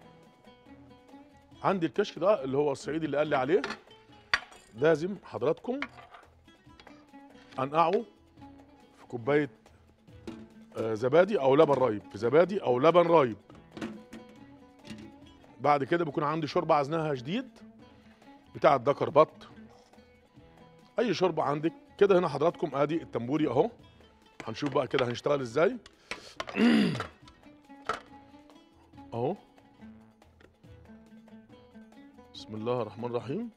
عندي الكشك ده اللي هو الصعيدي اللي قال لي عليه لازم حضراتكم انقعه في كوبايه آه، زبادي او لبن رايب في زبادي او لبن رايب بعد كده بيكون عندي شوربه عزناها جديد بتاع الدكر بط اي شوربه عندك كده هنا حضراتكم ادي التنبوري اهو هنشوف بقى كده هنشتغل ازاي اهو بسم الله الرحمن الرحيم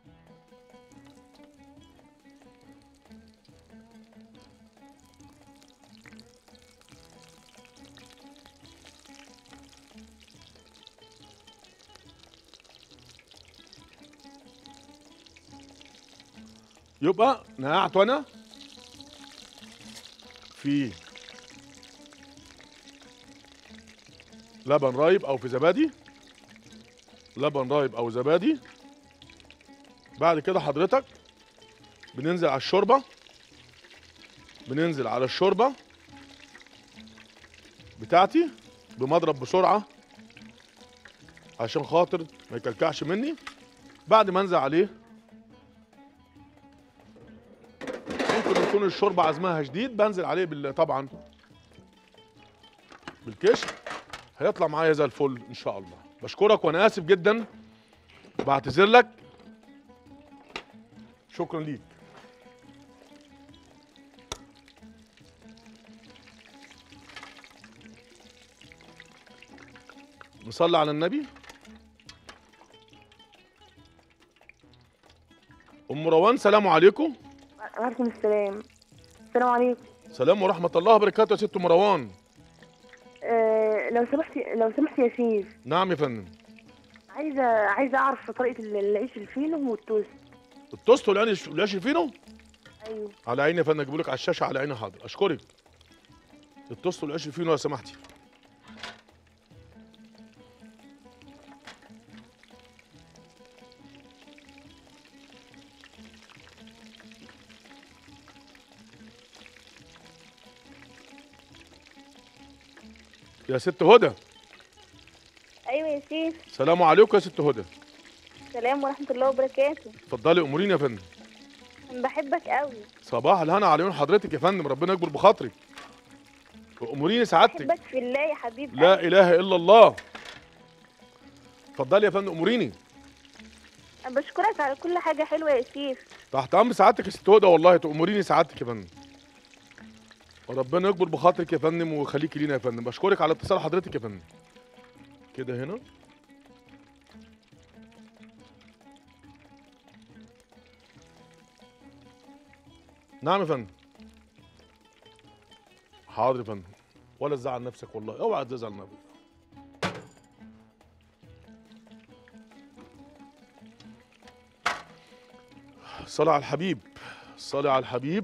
يبقى نقعت انا في لبن رايب او في زبادي لبن رايب او زبادي بعد كده حضرتك بننزل على الشوربه بننزل على الشوربه بتاعتي بمضرب بسرعه عشان خاطر ما يكلكعش مني بعد ما انزل عليه ممكن يكون الشوربه عزمها جديد بنزل عليه بال طبعا بالكشك هيطلع معايا زي الفل ان شاء الله بشكرك وانا اسف جدا بعتذر لك شكرا ليك نصلي على النبي ام روان سلام عليكم وعليكم السلام السلام عليكم سلام ورحمه الله وبركاته يا ست ام روان آه لو سمحتي لو سمحتي يا شيف نعم يا فندم عايزه عايزه اعرف طريقه ال- العيش الفينو والتوست التوست والعيش والعيش الفينو ايوه على عيني يا فندم اجيبه لك على الشاشه على عيني حاضر اشكرك التوست والعيش الفينو لو سمحتي يا ست هدى ايوه يا شيف سلام عليكم يا ست هدى سلام ورحمه الله وبركاته اتفضلي اموريني يا فندم بحبك قوي صباح الهنا على عيون حضرتك يا فندم ربنا يكبر بخاطرك واموريني سعادتك بحبك في الله يا حبيب لا قلبي. اله الا الله اتفضلي يا فندم اموريني أنا بشكرك على كل حاجه حلوه يا شيف تحت امر سعادتك يا ست هدى والله تأمريني سعادتك يا فندم وربنا يكبر بخاطرك يا فندم ويخليكي لينا يا فندم بشكرك على اتصال حضرتك يا فندم كده هنا نعم يا فندم حاضر يا فندم ولا تزعل نفسك والله اوعى تزعل نفسك صلاة على الحبيب صلاة على الحبيب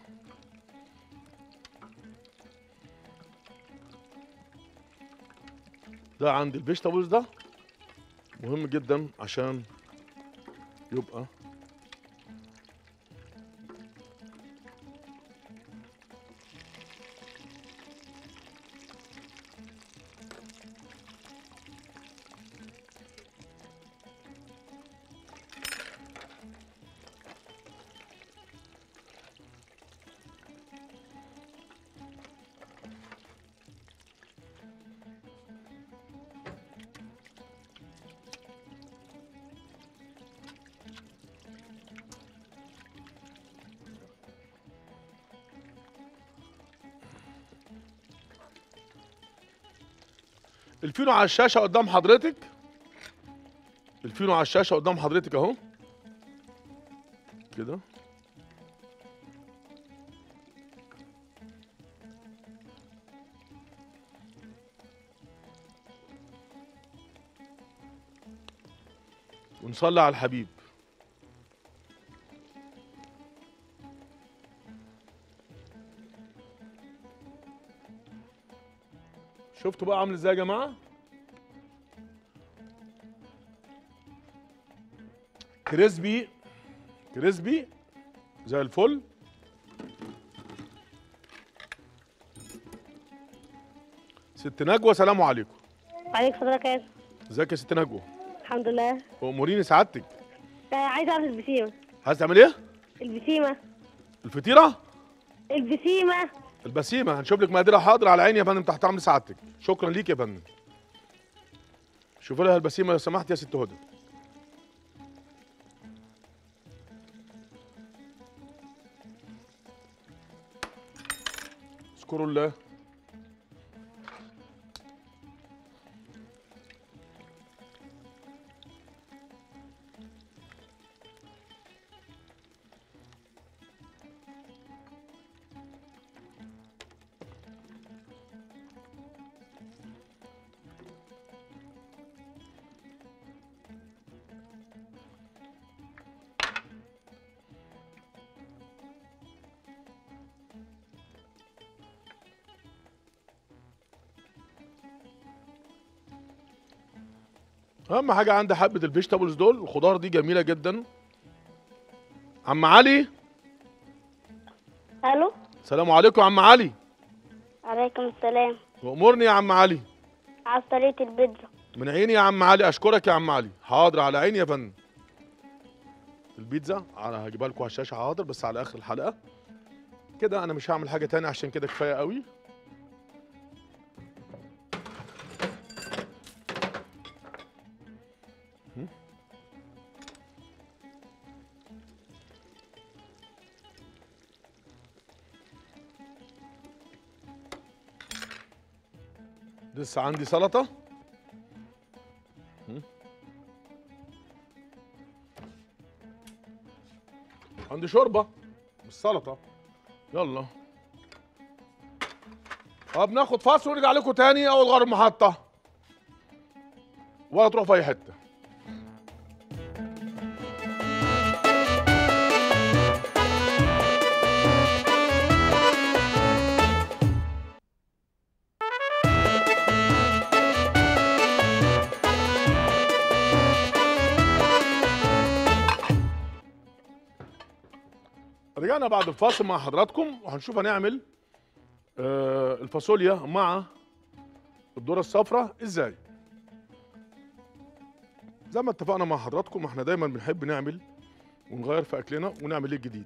ده عندي الفيجيتابلز ده مهم جدا عشان يبقى الفينو على الشاشة قدام حضرتك الفينو على الشاشة قدام حضرتك اهو كده ونصلي على الحبيب شفتوا بقى عامل ازاي يا جماعه كريسبي كريسبي زي الفل ست نجوى سلام عليكم عليك صدرك يا ازيك يا ست نجوى الحمد لله اموريني سعادتك آه، عايزه اعرف البسيمه عايز تعمل ايه البسيمه الفطيره البسيمه البسيمه هنشوف لك مقاديرها حاضر على عيني يا فندم تحت امر سعادتك شكرا ليك يا فندم شوف لها البسيمه لو سمحت يا ست هدى اذكروا الله اهم حاجه عندي حبه الفيجيتابلز دول الخضار دي جميله جدا عم علي الو السلام عليكم يا عم علي عليكم السلام وامرني يا عم علي عايز طريقه البيتزا من عيني يا عم علي اشكرك يا عم علي حاضر على عيني يا فندم البيتزا انا هجيبها لكم على الشاشه حاضر بس على اخر الحلقه كده انا مش هعمل حاجه تاني عشان كده كفايه قوي هم؟ لسه عندي سلطه هم؟ عندي شوربه بالسلطه يلا اه بناخد فاصل ونرجع لكم تاني اول غرب محطه ولا تروح في اي حته رجعنا بعد الفاصل مع حضراتكم وهنشوف هنعمل آه الفاصوليا مع الذره الصفراء ازاي زي ما اتفقنا مع حضراتكم احنا دايما بنحب نعمل ونغير في اكلنا ونعمل ايه جديد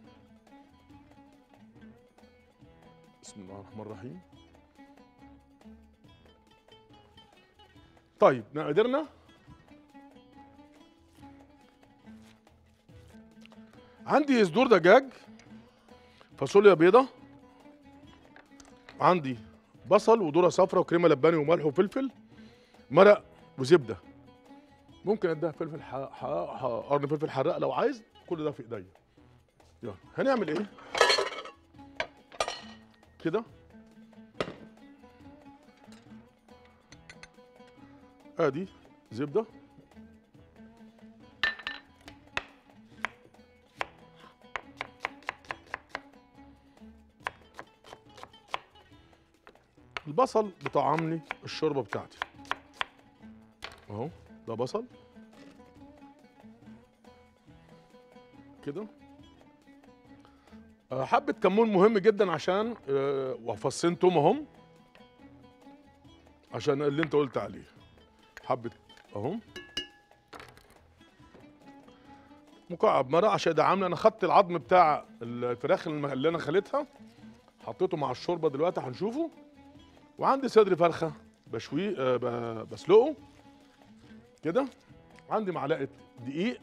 بسم الله الرحمن الرحيم طيب قدرنا عندي صدور دجاج فاصوليا بيضة عندي بصل وذرة صفرا وكريمة لباني وملح وفلفل مرق وزبدة ممكن اديها فلفل ح... ح... ح... قرن فلفل حراق لو عايز كل ده في ايديا يلا هنعمل ايه كده ادي زبده البصل بطعم لي الشوربه بتاعتي اهو ده بصل كده آه، حبه كمون مهم جدا عشان آه، وفصين توم اهم عشان اللي انت قلت عليه حبه اهو مكعب مرق عشان ده عامله انا خدت العظم بتاع الفراخ الم- اللي انا خليتها حطيته مع الشوربه دلوقتي هنشوفه وعندي صدر فرخه بشويه آه، ب- بسلقه كده عندي معلقه دقيق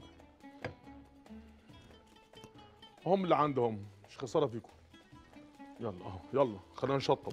هم اللي عندهم مش خساره فيكم يلا اهو يلا خلينا نشطب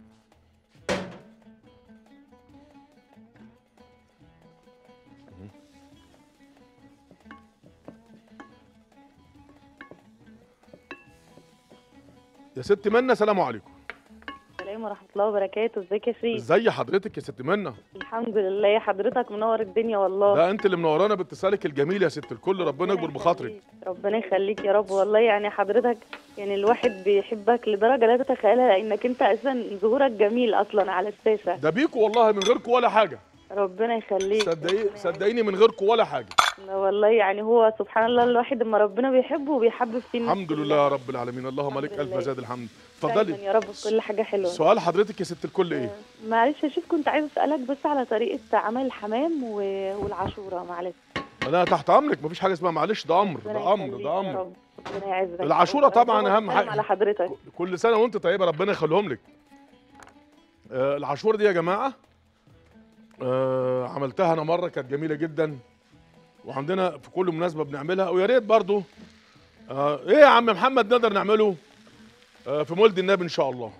يا ست منى سلام عليكم السلام ورحمة الله وبركاته ازيك يا شريف ازي حضرتك يا ست منى الحمد لله يا حضرتك منور الدنيا والله ده انت اللي منورانا باتصالك الجميل يا ست الكل ربنا يكبر بخاطرك ربنا يخليك يا رب والله يعني حضرتك يعني الواحد بيحبك لدرجة لا تتخيلها لأنك أنت أساسا ظهورك جميل أصلا على الشاشة ده بيكوا والله من غيركم ولا حاجه ربنا يخليك صدقي صدقيني من غيركم ولا حاجه لا والله يعني هو سبحان الله الواحد لما ربنا بيحبه بيحبب فيه الناس الحمد لله يا رب العالمين اللهم لك الف لله. زاد الحمد دايما اتفضلي يا رب في كل حاجه حلوه سؤال حضرتك يا ست الكل ايه معلش يا شيف كنت عايزه اسالك بس على طريقه عمل الحمام و... والعاشوره معلش انا تحت امرك مفيش حاجه اسمها معلش ده امر ربنا ده امر يخليك ده يا امر رب. ربنا يعزك العاشوره طبعا اهم حاجه على حاجه حضرتك كل سنه وانت طيبه ربنا يخليهم لك آه العاشوره دي يا جماعه آه عملتها انا مره كانت جميله جدا وعندنا في كل مناسبه بنعملها ويا ريت برضو آه ايه يا عم محمد نقدر نعمله آه في مولد النبي ان شاء الله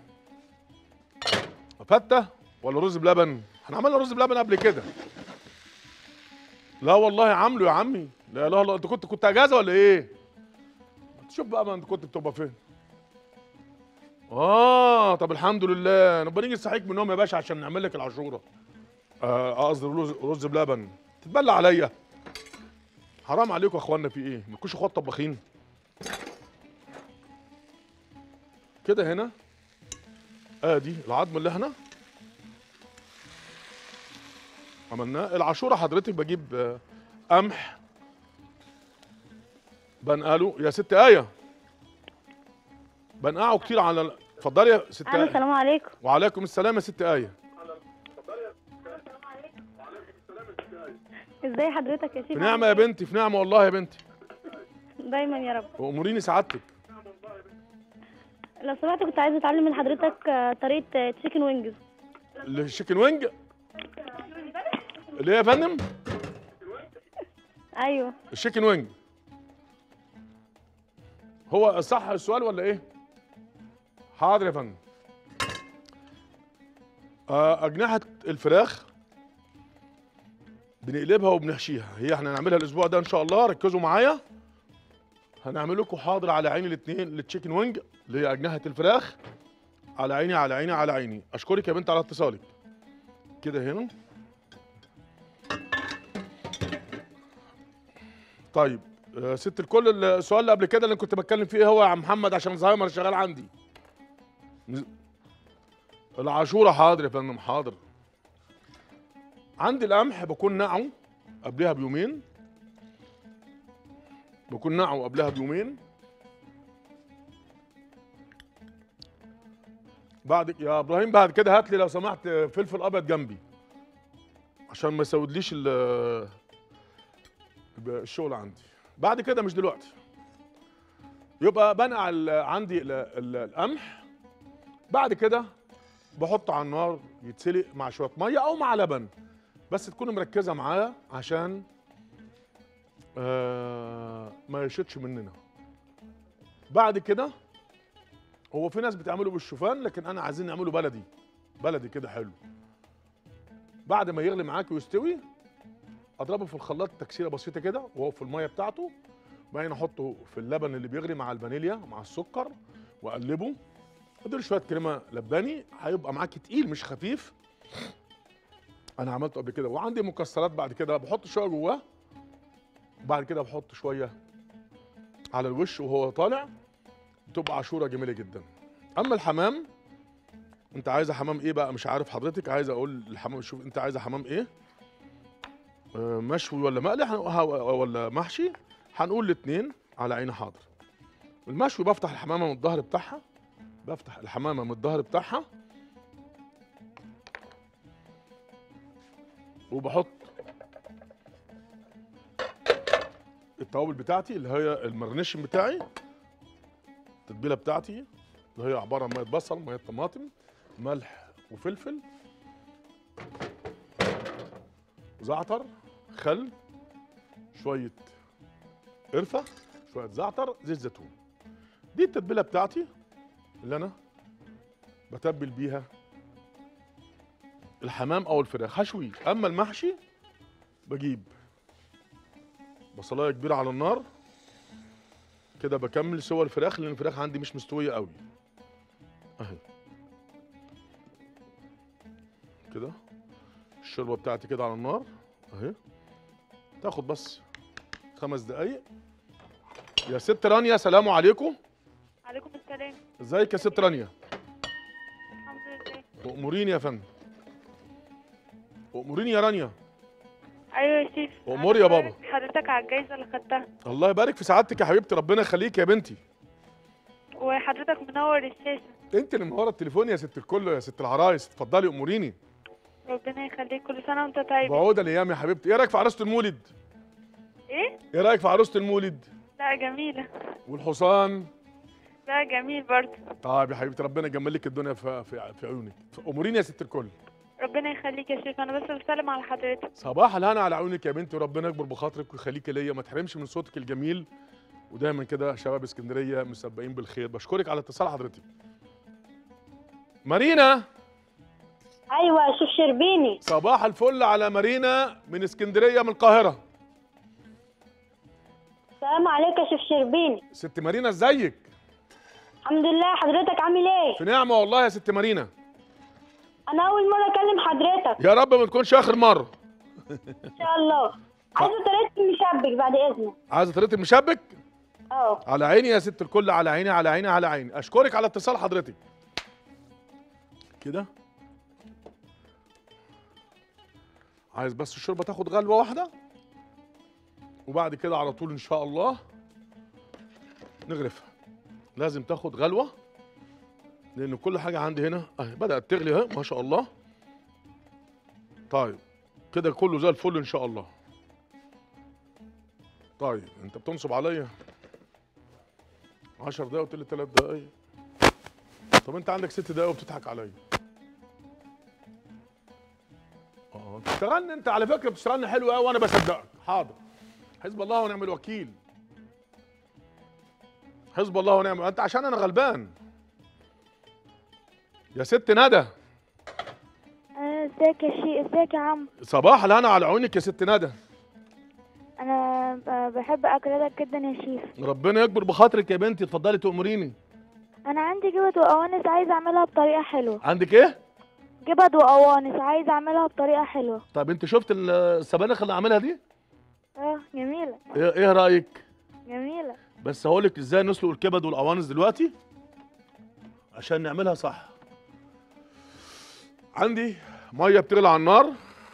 فته ولا رز بلبن احنا عملنا رز بلبن قبل كده لا والله عامله يا عمي لا لا لا انت كنت كنت اجازه ولا ايه شوف بقى ما انت كنت بتبقى فين اه طب الحمد لله نبقى نيجي نصحيك من النوم يا باشا عشان نعمل لك العاشوره آه، قصدي رز, رز بلبن تتبلى عليا حرام عليكم يا اخوانا في ايه مالكوش اخوات طباخين كده هنا ادي العظم اللي هنا عملناه العاشوره حضرتك بجيب آه، قمح بنقله يا ست ايه بنقعه كتير على ال- اتفضلي يا ست الو ايه السلام عليكم وعليكم السلام يا ست ايه ازاي حضرتك يا في شيخ نعمه يا بنتي في نعمه والله يا بنتي دايما يا رب واموريني سعادتك لو سمحت كنت عايزه اتعلم من حضرتك آه، طريقه تشيكن وينجز الشيكن وينج اللي هي يا فندم ايوه الشيكن وينج هو صح السؤال ولا ايه حاضر يا فندم آه، أجنحة الفراخ بنقلبها وبنحشيها هي احنا هنعملها الأسبوع ده إن شاء الله ركزوا معايا هنعمل لكم حاضر على عيني الاثنين للتشيكن وينج اللي هي أجنحة الفراخ على عيني على عيني على عيني أشكرك يا بنت على اتصالك كده هنا طيب آه، ست الكل السؤال اللي قبل كده اللي كنت بتكلم فيه إيه هو يا عم محمد عشان الزهايمر شغال عندي العاشوره حاضر يا فندم حاضر عندي القمح بكون نقعه قبلها بيومين بكون نقعه قبلها بيومين بعد يا ابراهيم بعد كده هات لي لو سمحت فلفل ابيض جنبي عشان ما يسودليش ال- الشغل عندي بعد كده مش دلوقتي يبقى بنقع ال- عندي ال- ال- القمح بعد كده بحطه على النار يتسلق مع شويه ميه او مع لبن بس تكون مركزه معاه عشان آه ما يشطش مننا بعد كده هو في ناس بتعمله بالشوفان لكن انا عايزين نعمله بلدي بلدي كده حلو بعد ما يغلي معاك ويستوي اضربه في الخلاط تكسيره بسيطه كده وهو في الميه بتاعته وبعدين احطه في اللبن اللي بيغلي مع الفانيليا مع السكر واقلبه اديله شويه كريمه لباني هيبقى معاكي تقيل مش خفيف انا عملته قبل كده وعندي مكسرات بعد كده بحط شويه جواه بعد كده بحط شويه على الوش وهو طالع بتبقى عاشوره جميله جدا اما الحمام انت عايزه حمام ايه بقى مش عارف حضرتك عايزه اقول الحمام شوف انت عايزه حمام ايه آه، مشوي ولا مقلي هن- ه- ولا محشي هنقول الاثنين على عيني حاضر المشوي بفتح الحمامه من الظهر بتاعها بفتح الحمامه من الظهر بتاعها وبحط التوابل بتاعتي اللي هي المرنشن بتاعي التتبيله بتاعتي اللي هي عباره عن ميه بصل ميه طماطم ملح وفلفل زعتر خل شويه قرفه شويه زعتر زيت زيتون دي التتبيله بتاعتي اللي انا بتبل بيها الحمام او الفراخ هشويه اما المحشي بجيب بصلايه كبيره على النار كده بكمل سوى الفراخ لان الفراخ عندي مش مستويه قوي اهي كده الشوربه بتاعتي كده على النار اهي تاخد بس خمس دقايق يا ست رانيا سلام عليكم عليكم السلام ازيك يا ست رانيا الحمد لله واموريني يا فندم واموريني يا رانيا ايوه يا شيف امور يا بابا حضرتك على الجايزه اللي خدتها الله يبارك في سعادتك يا حبيبتي ربنا يخليك يا بنتي وحضرتك منور الشاشه انت اللي منوره التليفون يا ست الكل يا ست العرايس اتفضلي اموريني ربنا يخليك كل سنه وانت طيب بعودة الايام يا حبيبتي ايه رايك في عروسه المولد ايه ايه رايك في عروسه المولد لا جميله والحصان لا جميل برضه طيب يا حبيبتي ربنا يجمل لك الدنيا في في, في عيونك اموريني يا ست الكل ربنا يخليك يا شيف انا بس بسلم على حضرتك صباح الهنا على عيونك يا بنتي وربنا يكبر بخاطرك ويخليكي ليا ما تحرمش من صوتك الجميل ودايما كده شباب اسكندريه مسبقين بالخير بشكرك على اتصال حضرتك مارينا ايوه يا شيف شربيني صباح الفل على مارينا من اسكندريه من القاهره السلام عليكم يا شيف شربيني ست مارينا ازيك الحمد لله حضرتك عامل ايه في نعمه والله يا ست مارينا انا اول مره اكلم حضرتك يا رب ما تكونش اخر مره ان شاء الله عايزه طريقه المشبك بعد اذنك عايزه طريقه المشبك اه على عيني يا ست الكل على عيني على عيني على عيني اشكرك على اتصال حضرتك كده عايز بس الشوربه تاخد غلوه واحده وبعد كده على طول ان شاء الله نغرفها لازم تاخد غلوه لان كل حاجه عندي هنا اهي بدات تغلي اهي ما شاء الله طيب كده كله زي الفل ان شاء الله طيب انت بتنصب عليا 10 دقايق وتقول لي 3 دقايق طب انت عندك 6 دقايق وبتضحك عليا اه بتشتغلني انت على فكره بتشتغلني حلو قوي وانا بصدقك حاضر حزب الله ونعم الوكيل حزب الله ونعم انت عشان انا غلبان يا ست ندى ازيك يا شي ازيك يا عم صباح الهنا على عيونك يا ست ندى انا ب- بحب اكلاتك جدا يا شيف ربنا يكبر بخاطرك يا بنتي اتفضلي تأمريني انا عندي جبد وقوانص عايزه اعملها بطريقه حلوه عندك ايه جبد وقوانص عايزه اعملها بطريقه حلوه طب انت شفت ال- السبانخ اللي عاملها دي اه جميله ايه, ايه رايك جميله بس هقول لك ازاي نسلق الكبد والقوانص دلوقتي عشان نعملها صح عندي ميه بتغلي على النار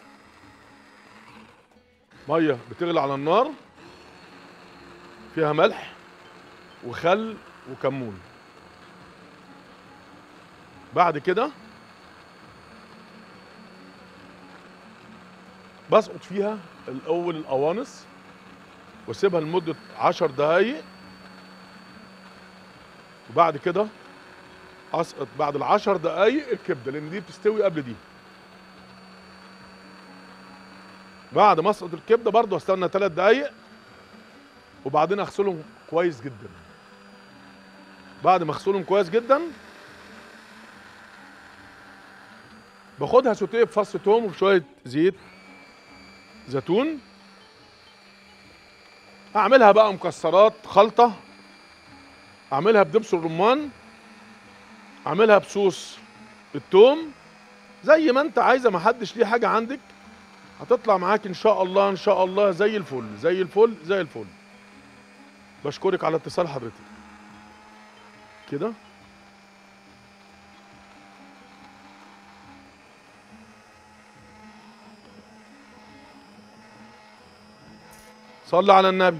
ميه بتغلي على النار فيها ملح وخل وكمون بعد كده بسقط فيها الاول القوانص واسيبها لمده عشر دقايق وبعد كده اسقط بعد العشر دقايق الكبده لان دي بتستوي قبل دي بعد ما اسقط الكبده برضو استنى ثلاث دقايق وبعدين اغسلهم كويس جدا بعد ما اغسلهم كويس جدا باخدها سوتيه بفص توم وشويه زيت زيتون اعملها بقى مكسرات خلطه اعملها بدبس الرمان اعملها بصوص التوم زي ما انت عايزه ما حدش ليه حاجه عندك هتطلع معاك ان شاء الله ان شاء الله زي الفل زي الفل زي الفل بشكرك على اتصال حضرتك كده صلى على النبي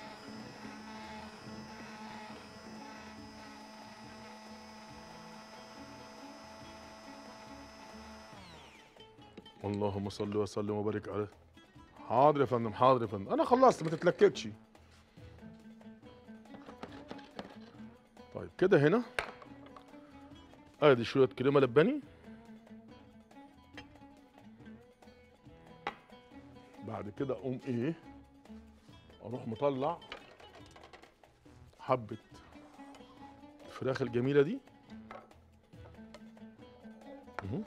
اللهم صل وسلم وبارك عليه حاضر يا فندم حاضر يا فندم انا خلصت ما تتلككش طيب كده هنا ادي شويه كريمه لباني بعد كده اقوم ايه اروح مطلع حبه الفراخ الجميله دي اهو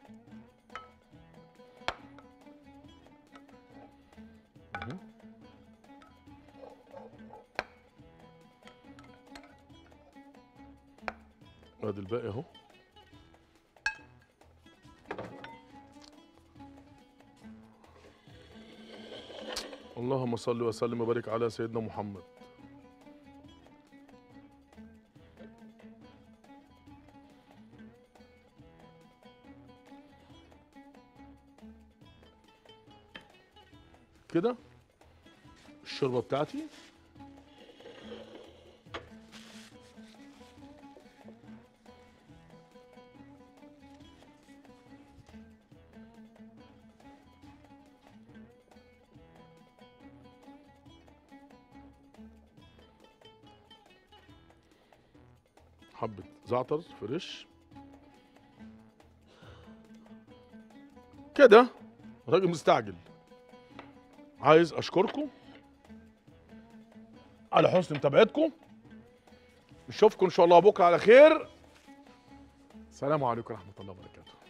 اهو ادي الباقي اهو اللهم صل وسلم وبارك على سيدنا محمد كده الشوربه بتاعتي حبة زعتر فريش كده راجل مستعجل عايز اشكركم على حسن متابعتكم نشوفكم ان شاء الله بكره على خير السلام عليكم ورحمه الله وبركاته